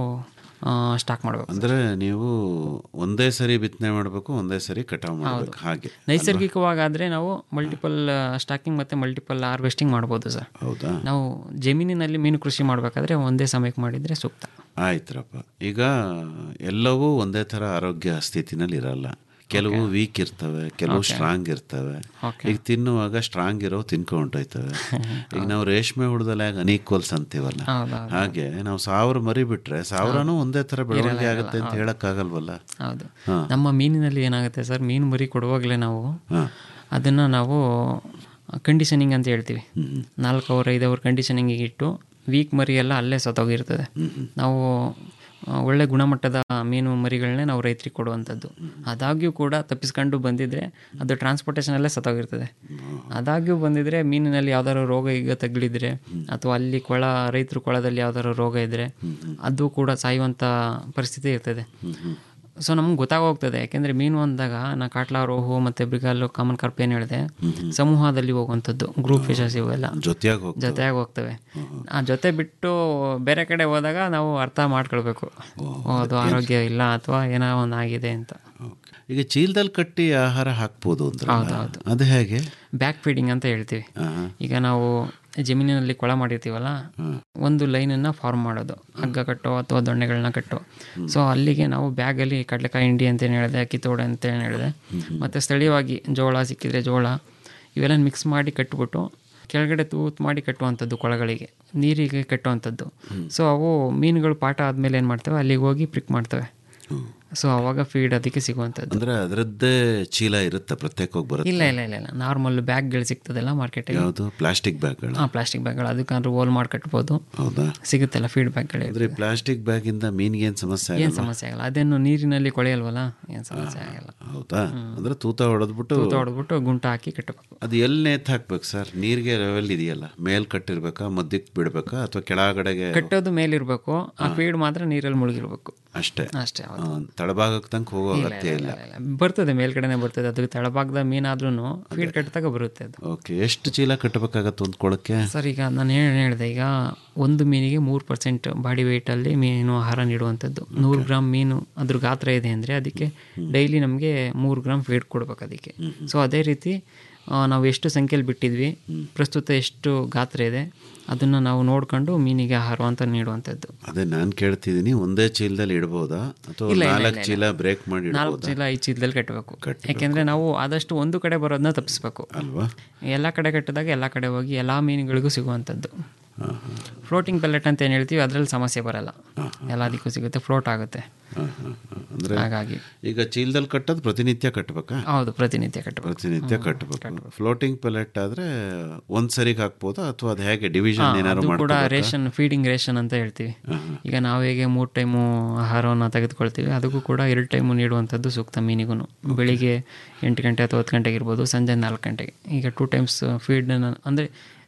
ಸ್ಟಾಕ್ ಮಾಡಬೇಕು ಅಂದರೆ ನೀವು ಒಂದೇ ಸರಿ ಬಿತ್ತನೆ ಮಾಡಬೇಕು ಒಂದೇ ಸರಿ ಕಟಾವು ಮಾಡಬೇಕು ಹಾಗೆ ನೈಸರ್ಗಿಕವಾಗಾದರೆ ನಾವು ಮಲ್ಟಿಪಲ್ ಸ್ಟಾಕಿಂಗ್ ಮತ್ತು ಮಲ್ಟಿಪಲ್ ಹಾರ್ವೆಸ್ಟಿಂಗ್ ಮಾಡ್ಬೋದು ಸರ್ ಹೌದಾ ನಾವು ಜಮೀನಿನಲ್ಲಿ ಮೀನು ಕೃಷಿ ಮಾಡಬೇಕಾದ್ರೆ ಒಂದೇ ಸಮಯಕ್ಕೆ ಮಾಡಿದರೆ ಸೂಕ್ತ ಆಯ್ತರಪ್ಪ ಈಗ ಎಲ್ಲವೂ ಒಂದೇ ಥರ ಆರೋಗ್ಯ ಸ್ಥಿತಿನಲ್ಲಿ ಇರಲ್ಲ ಕೆಲವು ವೀಕ್ ಇರ್ತವೆ ಕೆಲವು ಸ್ಟ್ರಾಂಗ್ ಇರ್ತವೆ ಈಗ ತಿನ್ನುವಾಗ ಸ್ಟ್ರಾಂಗ್ ಇರೋ ತಿನ್ಕೊಂಡೋಯ್ತವೆ ಈಗ ನಾವು ರೇಷ್ಮೆ ಹುಡ್ದಲ್ಲಾಗ ಅನ್ಈಕ್ವಲ್ಸ್ ಅಂತೀವಲ್ಲ ಹೌದೌದು ಹಾಗೆ ನಾವು ಸಾವಿರ ಮರಿ ಬಿಟ್ರೆ ಸಾವಿರನೂ ಒಂದೇ ಥರ ಬೆಳವಣಿಗೆ ಆಗುತ್ತೆ ಅಂತ ಹೇಳಕ್ಕಾಗಲ್ವಲ್ಲ ಹೌದು ನಮ್ಮ ಮೀನಿನಲ್ಲಿ ಏನಾಗುತ್ತೆ ಸರ್ ಮೀನು ಮರಿ ಕೊಡುವಾಗಲೇ ನಾವು ಹಾಂ ಅದನ್ನು ನಾವು ಕಂಡೀಷನಿಂಗ್ ಅಂತ ಹೇಳ್ತೀವಿ ನಾಲ್ಕು ಅವರ್ ಐದು ಅವರ್ ಕಂಡೀಷನಿಂಗಿಗೆ ಇಟ್ಟು ವೀಕ್ ಮರಿ ಎಲ್ಲ ಅಲ್ಲೇ ಸತ್ತೋಗಿರ್ತದೆ ನಾವು ಆ, ಒಳ್ಳೆ ಗುಣಮಟ್ಟದ ಮೀನು ಮರಿಗಳನ್ನೇ ನಾವು ರೈತರಿಗೆ ಕೊಡುವಂಥದ್ದು ಆದಾಗ್ಯೂ ಕೂಡ ತಪ್ಪಿಸ್ಕೊಂಡು ಬಂದಿದ್ರೆ ಅದು ಟ್ರಾನ್ಸ್ಪೋರ್ಟೇಷನಲ್ಲೇ ಸತ್ತೋಗಿರ್ತದೆ ಆದಾಗ್ಯೂ ಬಂದಿದ್ರೆ ಮೀನಿನಲ್ಲಿ ಯಾವ್ದಾದ್ರು ರೋಗ ಈಗ ತಗುಲಿದ್ರೆ ಅಥವಾ ಅಲ್ಲಿ ಕೊಳ ರೈತರು ಕೊಳದಲ್ಲಿ ಯಾವ್ದಾದ್ರು ರೋಗ ಇದ್ದರೆ ಅದು ಕೂಡ ಸಾಯುವಂಥ ಪರಿಸ್ಥಿತಿ ಇರ್ತದೆ ಸೊ ನಮ್ಗೆ ಗೊತ್ತಾಗೋಗ್ತದೆ ಯಾಕೆಂದರೆ ಮೀನು ಅಂದಾಗ ನಾ ಕಾಟ್ಲಾ ರೋಹು ಮತ್ತು ಬ್ರಿಗಾಲು ಕಾಮನ್ ಕಾರ್ಪ್ ಏನು ಹೇಳಿದೆ ಸಮೂಹದಲ್ಲಿ ಹೋಗುವಂಥದ್ದು ಗ್ರೂಪ್ ಫಿಶಸ್ ಇವೆಲ್ಲ ಜೊತೆಯಾಗಿ ಹೋಗ್ತವೆ ಜೊತೆಯಾಗಿ ಹೋಗ್ತವೆ ಆ ಜೊತೆ ಬಿಟ್ಟು ಬೇರೆ ಕಡೆ ಹೋದಾಗ ನಾವು ಅರ್ಥ ಮಾಡ್ಕೊಳ್ಬೇಕು ಓ, ಅದು ಆರೋಗ್ಯ ಇಲ್ಲ ಅಥವಾ ಏನೋ ಒಂದು ಆಗಿದೆ ಅಂತ ಓಕೆ. ಈಗ ಚೀಲದಲ್ಲಿ ಕಟ್ಟಿ ಆಹಾರ ಹಾಕ್ಬೋದು ಅಂದ್ರೆ ಹೌದು, ಹೌದು. ಅದು ಹೇಗೆ ಬ್ಯಾಕ್ ಫೀಡಿಂಗ್ ಅಂತ ಹೇಳ್ತೀವಿ ಆಹಾ. ಈಗ ನಾವು ಜಮೀನಿನಲ್ಲಿ ಕೊಳ ಮಾಡಿರ್ತೀವಲ್ಲ ಒಂದು ಲೈನನ್ನು ಫಾರ್ಮ್ ಮಾಡೋದು ಹಗ್ಗ ಕಟ್ಟೋ ಅಥವಾ ದೊಣ್ಣೆಗಳನ್ನ ಕಟ್ಟೋ ಸೊ ಅಲ್ಲಿಗೆ ನಾವು ಬ್ಯಾಗಲ್ಲಿ ಕಡಲೆಕಾಯಿ ಹಿಂಡಿ ಅಂತ ಏನು ಹೇಳಿದೆ ಕಿತ್ತೋಡೆ ಅಂತ ಏನು ಹೇಳಿದೆ ಮತ್ತು ಸ್ಥಳೀಯವಾಗಿ ಜೋಳ ಸಿಕ್ಕಿದ್ರೆ ಜೋಳ ಇವೆಲ್ಲ ಮಿಕ್ಸ್ ಮಾಡಿ ಕಟ್ಬಿಟ್ಟು ಕೆಳಗಡೆ ತೂತ್ ಮಾಡಿ ಕಟ್ಟುವಂಥದ್ದು ಕೊಳಗಳಿಗೆ ನೀರಿಗೆ ಕಟ್ಟುವಂಥದ್ದು ಸೊ ಅವು ಮೀನುಗಳು ಪಾಠ ಆದಮೇಲೆ ಏನು ಮಾಡ್ತವೆ ಅಲ್ಲಿಗೆ ಹೋಗಿ ಪ್ರಿಕ್ ಮಾಡ್ತವೆ ಸೊ ಅವಾಗ ಫೀಡ್ ಅದಕ್ಕೆ ಸಿಗುವಂಥದ್ದು ಅಂದ್ರೆ ಅದರದ್ದೇ ಚೀಲ ಇರುತ್ತೆ ಪ್ರತ್ಯೇಕವಾಗಿ ಬರುತ್ತೆ ಇಲ್ಲ ಇಲ್ಲ ಇಲ್ಲ ಇಲ್ಲ ನಾರ್ಮಲ್ ಬ್ಯಾಗ್ಗಳು ಸಿಗ್ತದಲ್ಲ ಮಾರ್ಕೆಟಿಗೆ ಯಾವುದು ಪ್ಲಾಸ್ಟಿಕ್ ಬ್ಯಾಗ್ಗಳು ಹಾಂ ಪ್ಲಾಸ್ಟಿಕ್ ಬ್ಯಾಗ್ಗಳು ಅದಕ್ಕಾದ್ರೂ ಹೋಲ್ ಮಾಡಿ ಕಟ್ಬೋದು ಹೌದಾ ಸಿಗುತ್ತಲ್ಲ ಫೀಡ್ ಬ್ಯಾಗ್ಗಳು ಅಂದ್ರೆ ಪ್ಲಾಸ್ಟಿಕ್ ಬ್ಯಾಗ್ ಇಂದ ಮೀನಿಗೆ ಏನ್ ಸಮಸ್ಯೆ ಏನು ಆಗಲ್ಲ ಸಮಸ್ಯೆ ಆಗಲ್ಲ ಅದೇನು ನೀರಿನಲ್ಲಿ ಕೊಳೆಯಲ್ವಲ್ಲ ಏನು ಸಮಸ್ಯೆ ಆಗಲ್ಲ ಹೌದಾ ಅಂದ್ರೆ ತೂತ ಹೊಡೆದ್ಬಿಟ್ಟು ತೂತ ಹೊಡೆದ್ಬಿಟ್ಟು ಗುಂಟ ಹಾಕಿ ಕಟ್ಟಬೇಕು ಅದು ಎಲ್ಲಿ ನೇತ್ ಹಾಕ್ಬೇಕು ಸರ್ ನೀರಿಗೆ ಲೆವೆಲ್ ಇದೆಯಲ್ಲ ಮೇಲ್ ಕಟ್ಟಿರ್ಬೇಕಾ ಮಧ್ಯಕ್ಕೆ ಬಿಡ್ಬೇಕಾ ಅಥವಾ ಕೆಳಗಡೆಗೆ ಕಟ್ಟೋದು ಮೇಲಿರಬೇಕು ಆ ಫೀಡ್ ಮಾತ್ರ ನೀರಲ್ಲಿ ಮುಳುಗಿರ್ಬೇಕು ಅಷ್ಟೇ ಅಷ್ಟೇ ಆ, ತಳಭಾಗಕ್ಕೆ ತನಕ ಹೋಗೋ ಅಗತ್ಯ ಇಲ್ಲ ಬರ್ತದೆ ಮೇಲ್ಗಡೆನೆ ಬರ್ತದೆ ಅದು ತಳಭಾಗದ ಮೀನಾದ್ರೂ ಫೀಡ್ ಕಟ್ಟಿದಾಗ ಬರುತ್ತೆ ಅದು ಓಕೆ ಎಷ್ಟು ಚೀಲ ಕಟ್ಟಬೇಕಾಗತ್ತೆ ಒಂದು ಕೊಳಕ್ಕೆ ಸರ್ ಈಗ ನಾನು ಏನು ಹೇಳಿದೆ ಈಗ ಒಂದು ಮೀನಿಗೆ ಮೂರು ಪರ್ಸೆಂಟ್ ಬಾಡಿ ವೆಯ್ಟಲ್ಲಿ ಮೀನು ಆಹಾರ ನೀಡುವಂಥದ್ದು ನೂರು ಗ್ರಾಮ್ ಮೀನು ಅದ್ರ ಗಾತ್ರ ಇದೆ ಅಂದರೆ ಅದಕ್ಕೆ ಡೈಲಿ ನಮಗೆ ಮೂರು ಗ್ರಾಮ್ ಫೀಡ್ ಕೊಡ್ಬೇಕು ಅದಕ್ಕೆ ಸೊ ಅದೇ ರೀತಿ ಆ, ನಾವು ಎಷ್ಟು ಸಂಖ್ಯೆಯಲ್ಲಿ ಬಿಟ್ಟಿದ್ವಿ ಪ್ರಸ್ತುತ ಎಷ್ಟು ಗಾತ್ರ ಇದೆ ಅದನ್ನು ನಾವು ನೋಡ್ಕೊಂಡು ಮೀನಿಗೆ ಆಹಾರ ಅಂತ ನೀಡುವಂಥದ್ದು ಅದೇ ನಾನು ಕೇಳ್ತಿದ್ದೀನಿ ಒಂದೇ ಚೀಲದಲ್ಲಿ ಇಡ್ಬೋದಾ ಅಥವಾ ಇಲ್ಲ, ಇಲ್ಲ, ನಾಲ್ಕು ಇಲ್ಲ, ಚೀಲ ಬ್ರೇಕ್ ಮಾಡಿ ನಾಲ್ಕು ಇಡ್ಬೋದಾ ಚೀಲ ಐದು ಚೀಲದಲ್ಲಿ ಕಟ್ಟಬೇಕು ಯಾಕೆಂದರೆ ನಾವು ಆದಷ್ಟು ಒಂದು ಕಡೆ ಬರೋದನ್ನ ತಪ್ಪಿಸ್ಬೇಕು ಅಲ್ವಾ ಎಲ್ಲ ಕಡೆ ಕಟ್ಟಿದಾಗ ಎಲ್ಲ ಕಡೆ ಹೋಗಿ ಎಲ್ಲ ಮೀನುಗಳಿಗೂ ಸಿಗುವಂಥದ್ದು ಫ್ಲೋಟಿಂಗ್ ಪೆಲೆಟ್ ಅಂತ ಏನು ಹೇಳ್ತೀವಿ ಅದರಲ್ಲಿ ಸಮಸ್ಯೆ ಬರಲ್ಲ ಎಲ್ಲದಕ್ಕೂ ಸಿಗುತ್ತೆ ಫ್ಲೋಟ್ ಆಗುತ್ತೆ ಹಾ, ಹಾ, ಹಾ. ಅಂದ್ರೆ ಹಾಗಾಗಿ ಈಗ ಚೀಲದಲ್ಲಿ ಕಟ್ಟೋದು ಪ್ರತಿನಿತ್ಯ ಕಟ್ಟಬೇಕಾ ಹೌದು ಪ್ರತಿನಿತ್ಯ ಕಟ್ಟಬೇಕು ಪ್ರತಿನಿತ್ಯ ಕಟ್ಟಬೇಕು ಫ್ಲೋಟಿಂಗ್ ಪೆಲೆಟ್ ಆದ್ರೆ ಒಂದ್ ಸರಿಗೆ ಹಾಕ್ಬೋದಾ ಅಥವಾ ಅದು ಹೇಗೆ ಡಿವಿಷನ್ ಏನಾದ್ರು ಅದು ಕೂಡ ಮಾಡ್ಕೋಬೇಕಾ? ರೇಷನ್ ಫೀಡಿಂಗ್ ರೇಷನ್ ಅಂತ ಹೇಳ್ತೀವಿ ಈಗ ನಾವು ಹೇಗೆ ಮೂರು ಟೈಮು ಆಹಾರವನ್ನು ತೆಗೆದುಕೊಳ್ತೀವಿ ಅದಕ್ಕೂ ಕೂಡ ಎರಡು ಟೈಮು ನೀಡುವಂಥದ್ದು ಸೂಕ್ತ ಮೀನಿಗೂ ಬೆಳಿಗ್ಗೆ ಎಂಟು ಗಂಟೆ ಅಥವಾ ಹತ್ತು ಗಂಟೆಗೆ ಇರ್ಬೋದು ಸಂಜೆ ನಾಲ್ಕು ಗಂಟೆಗೆ ಈಗ ಟೂ ಟೈಮ್ಸ್ ಫೀಡನ್ನು ಅಂದರೆ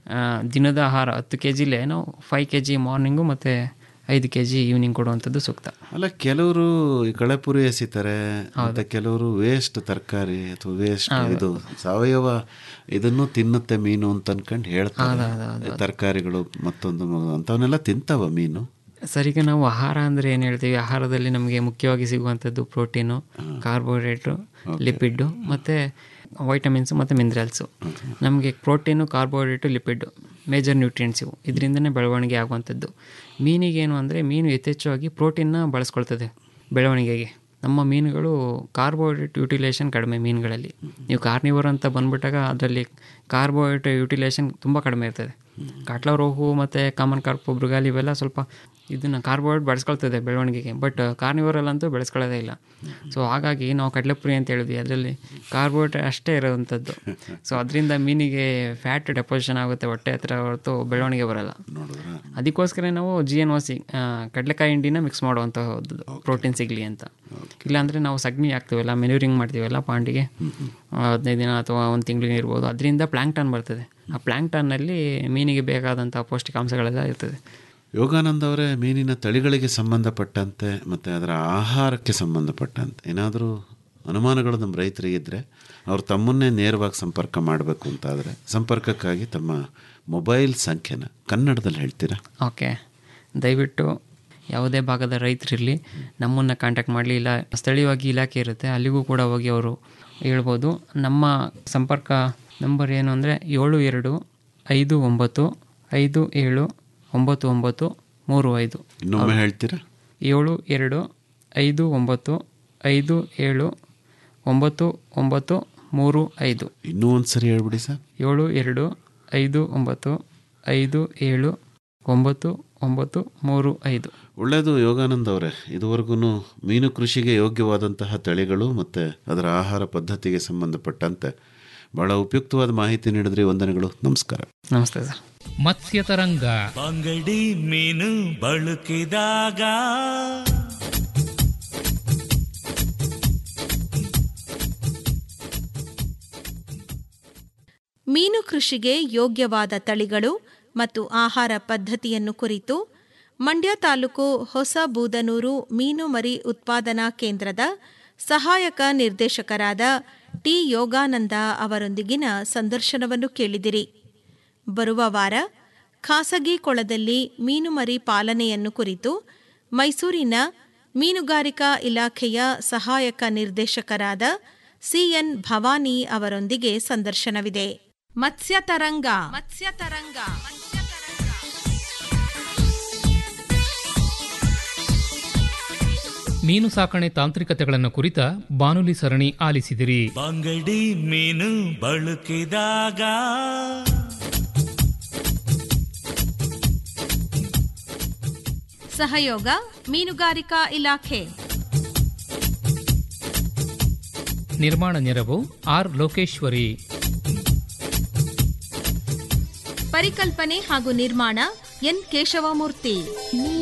ದಿನದ ಆಹಾರ ಹತ್ತು ಕೆ ಜಿಲೇ ನಾವು ಫೈವ್ ಕೆ ಜಿ ಮಾರ್ನಿಂಗು ಮತ್ತು ಐದು ಕೆ ಜಿ ಈವ್ನಿಂಗ್ ಕೊಡುವಂಥದ್ದು ಸೂಕ್ತ ಅಲ್ಲ ಕೆಲವರು ಈ ಕಳೆಪುರಿ ಎಸಿತಾರೆ ಮತ್ತೆ ಕೆಲವರು ವೇಸ್ಟ್ ತರಕಾರಿ ಅಥವಾ ವೇಸ್ಟ್ ಇದು ಸಾವಯವ ಇದನ್ನು ತಿನ್ನುತ್ತೆ ಮೀನು ಅಂತ ಅನ್ಕೊಂಡು ಹೇಳ್ತಾರೆ ತರಕಾರಿಗಳು ಮತ್ತೊಂದು ಮ- ಅಂತವನ್ನೆಲ್ಲ ತಿಂತಾವ ಮೀನು ಸರ್ ಈಗ ನಾವು ಆಹಾರ ಅಂದರೆ ಏನು ಹೇಳ್ತೀವಿ ಆಹಾರದಲ್ಲಿ ನಮಗೆ ಮುಖ್ಯವಾಗಿ ಸಿಗುವಂಥದ್ದು ಪ್ರೋಟೀನು ಕಾರ್ಬೋಹೈಡ್ರೇಟು ಲಿಪಿಡ್ಡು ಮತ್ತು ವೈಟಮಿನ್ಸು ಮತ್ತು ಮಿನರಲ್ಸು ನಮಗೆ protein carbohydrate lipid major nutrients ಇವು ಇದರಿಂದನೇ ಬೆಳವಣಿಗೆ ಆಗುವಂಥದ್ದು ಮೀನಿಗೇನು ಅಂದರೆ ಮೀನು ಯಥೇಚ್ಛವಾಗಿ ಪ್ರೋಟೀನ್ನ ಬಳಸ್ಕೊಳ್ತದೆ ಬೆಳವಣಿಗೆಗೆ ನಮ್ಮ ಮೀನುಗಳು ಕಾರ್ಬೋಹೈಡ್ರೇಟ್ ಯುಟಿಲೇಷನ್ ಕಡಿಮೆ ಮೀನುಗಳಲ್ಲಿ ನೀವು ಕಾರ್ನಿವರ್ ಅಂತ ಬಂದ್ಬಿಟ್ಟಾಗ ಅದರಲ್ಲಿ ಕಾರ್ಬೋಹೈಡ್ರೇಟ್ ಯುಟಿಲೇಷನ್ ತುಂಬ ಕಡಿಮೆ ಇರ್ತದೆ ಕಾಟ್ಲಾ ರೋಹು ಮತ್ತು ಕಾಮನ್ ಕಾರ್ಪು ಮೃಗಾಲಿ ಇವೆಲ್ಲ ಸ್ವಲ್ಪ ಇದನ್ನು ಕಾರ್ಬೋಹೈಡ್ರೇಟ್ ಬೆಳೆಸ್ಕೊಳ್ತದೆ ಬೆಳವಣಿಗೆಗೆ ಬಟ್ ಕಾರ್ನಿವರಲ್ಲಂತೂ ಬೆಳೆಸ್ಕೊಳ್ಳೋದೇ ಇಲ್ಲ ಸೊ ಹಾಗಾಗಿ ನಾವು ಕಡಲೆಪುರಿ ಅಂತ ಹೇಳಿದ್ವಿ ಅದರಲ್ಲಿ ಕಾರ್ಬೋಹೈಡ್ರೇಟ್ ಅಷ್ಟೇ ಇರೋವಂಥದ್ದು ಸೊ ಅದರಿಂದ ಮೀನಿಗೆ ಫ್ಯಾಟ್ ಡೆಪೋಸಿಷನ್ ಆಗುತ್ತೆ ಹೊಟ್ಟೆ ಹತ್ರ ಹೊರತು ಬೆಳವಣಿಗೆ ಬರಲ್ಲ ಅದಕ್ಕೋಸ್ಕರ ನಾವು ಜಿ ಎನ್ ಒ ಸಿ ಕಡಲೆಕಾಯಿ ಹಿಂಡಿನ ಮಿಕ್ಸ್ ಮಾಡುವಂಥದ್ದು ಪ್ರೋಟೀನ್ ಸಿಗಲಿ ಅಂತ ಇಲ್ಲಾಂದರೆ ನಾವು ಸಗಣಿ ಹಾಕ್ತೀವಲ್ಲ ಮೆನ್ಯೂರಿಂಗ್ ಮಾಡ್ತೀವಲ್ಲ ಪಾಂಡಿಗೆ ಹದಿನೈದು ದಿನ ಅಥವಾ ಒಂದು ತಿಂಗಳಿಗೆ ಇರ್ಬೋದು ಅದರಿಂದ ಪ್ಲ್ಯಾಂಕ್ಟನ್ ಬರ್ತದೆ ಆ ಪ್ಲ್ಯಾಂಕ್ಟನ್ನಲ್ಲಿ ಮೀನಿಗೆ ಬೇಕಾದಂಥ ಪೌಷ್ಟಿಕಾಂಶಗಳೆಲ್ಲ ಇರ್ತದೆ ಯೋಗಾನಂದ್ ಅವರೇ ಮೀನಿನ ತಳಿಗಳಿಗೆ ಸಂಬಂಧಪಟ್ಟಂತೆ ಮತ್ತು ಅದರ ಆಹಾರಕ್ಕೆ ಸಂಬಂಧಪಟ್ಟಂತೆ ಏನಾದರೂ ಅನುಮಾನಗಳು ನಮ್ಮ ರೈತರಿಗೆ ಇದ್ದರೆ ಅವ್ರು ತಮ್ಮನ್ನೇ ನೇರವಾಗಿ ಸಂಪರ್ಕ ಮಾಡಬೇಕು ಅಂತಾದರೆ ಸಂಪರ್ಕಕ್ಕಾಗಿ ತಮ್ಮ ಮೊಬೈಲ್ ಸಂಖ್ಯೆನ ಕನ್ನಡದಲ್ಲಿ ಹೇಳ್ತೀರಾ ಓಕೆ ದಯವಿಟ್ಟು ಯಾವುದೇ ಭಾಗದ ರೈತರಿರಲಿ ನಮ್ಮನ್ನು ಕಾಂಟ್ಯಾಕ್ಟ್ ಮಾಡಲಿ ಇಲ್ಲ ಸ್ಥಳೀಯವಾಗಿ ಇಲಾಖೆ ಇರುತ್ತೆ ಅಲ್ಲಿಗೂ ಕೂಡ ಹೋಗಿ ಅವರು ಹೇಳ್ಬೋದು ನಮ್ಮ ಸಂಪರ್ಕ ನಂಬರ್ ಏನು ಅಂದರೆ ಏಳು ಎರಡು ಐದು ಒಂಬತ್ತು ಐದು ಏಳು ಒಂಬತ್ತು ಒಂಬತ್ತು ಮೂರು ಐದು ಇನ್ನೊಮ್ಮೆ ಹೇಳ್ತೀರಾ ಏಳು ಎರಡು ಐದು ಒಂಬತ್ತು ಐದು ಏಳು ಒಂಬತ್ತು ಒಂಬತ್ತು ಮೂರು ಐದು ಇನ್ನೂ ಒಂದು ಸರಿ ಹೇಳ್ಬಿಡಿ ಸರ್ ಏಳು ಎರಡು ಐದು ಒಂಬತ್ತು ಐದು ಏಳು ಒಂಬತ್ತು ಒಂಬತ್ತು ಮೂರು ಐದು ಒಳ್ಳೆಯದು ಯೋಗಾನಂದ್ ಅವರೇ ಇದುವರೆಗೂ ಮೀನು ಕೃಷಿಗೆ ಯೋಗ್ಯವಾದಂತಹ ತಳಿಗಳು ಮತ್ತು ಅದರ ಆಹಾರ ಪದ್ಧತಿಗೆ ಸಂಬಂಧಪಟ್ಟಂತೆ ಬಹಳ ಉಪಯುಕ್ತವಾದ ಮಾಹಿತಿ ನೀಡಿದ್ರಿ ವಂದನೆಗಳು ನಮಸ್ಕಾರ ನಮಸ್ತೆ ಸರ್ ಮತ್ಸ್ಯ ತರಂಗ ಬಂಗಡಿ ಮೀನು ಬಳುಕಿದಾಗ ಮೀನು ಕೃಷಿಗೆ ಯೋಗ್ಯವಾದ ತಳಿಗಳು ಮತ್ತು ಆಹಾರ ಪದ್ಧತಿಯನ್ನು ಕುರಿತು ಮಂಡ್ಯ ತಾಲೂಕು ಹೊಸ ಬೂದನೂರು ಮೀನು ಮರಿ ಉತ್ಪಾದನಾ ಕೇಂದ್ರದ ಸಹಾಯಕ ನಿರ್ದೇಶಕರಾದ ಟಿ ಯೋಗಾನಂದ ಅವರೊಂದಿಗಿನ ಸಂದರ್ಶನವನ್ನು ಕೇಳಿದಿರಿ ಬರುವ ವಾರ ಖಾಸಗಿ ಕೊಳದಲ್ಲಿ ಮೀನುಮರಿ ಪಾಲನೆಯನ್ನು ಕುರಿತು ಮೈಸೂರಿನ ಮೀನುಗಾರಿಕಾ ಇಲಾಖೆಯ ಸಹಾಯಕ ನಿರ್ದೇಶಕರಾದ ಸಿಎನ್ ಭವಾನಿ ಅವರೊಂದಿಗೆ ಸಂದರ್ಶನವಿದೆ ಮತ್ಸ್ಯ ತರಂಗ ಮತ್ಸ್ಯ ತರಂಗ ಮೀನು ಸಾಕಣೆ ತಾಂತ್ರಿಕತೆಗಳನ್ನು ಕುರಿತ ಬಾನುಲಿ ಸರಣಿ ಆಲಿಸಿದಿರಿ ಬಂಗಡಿ ಮೀನು ಬಳುಕಿದಾಗ ಸಹಯೋಗ ಮೀನುಗಾರಿಕಾ ಇಲಾಖೆ ನಿರ್ಮಾಣ ನೆರವು ಆರ್ ಲೋಕೇಶ್ವರಿ ಪರಿಕಲ್ಪನೆ ಹಾಗೂ ನಿರ್ಮಾಣ ಎನ್ ಕೇಶವಮೂರ್ತಿ ನೀ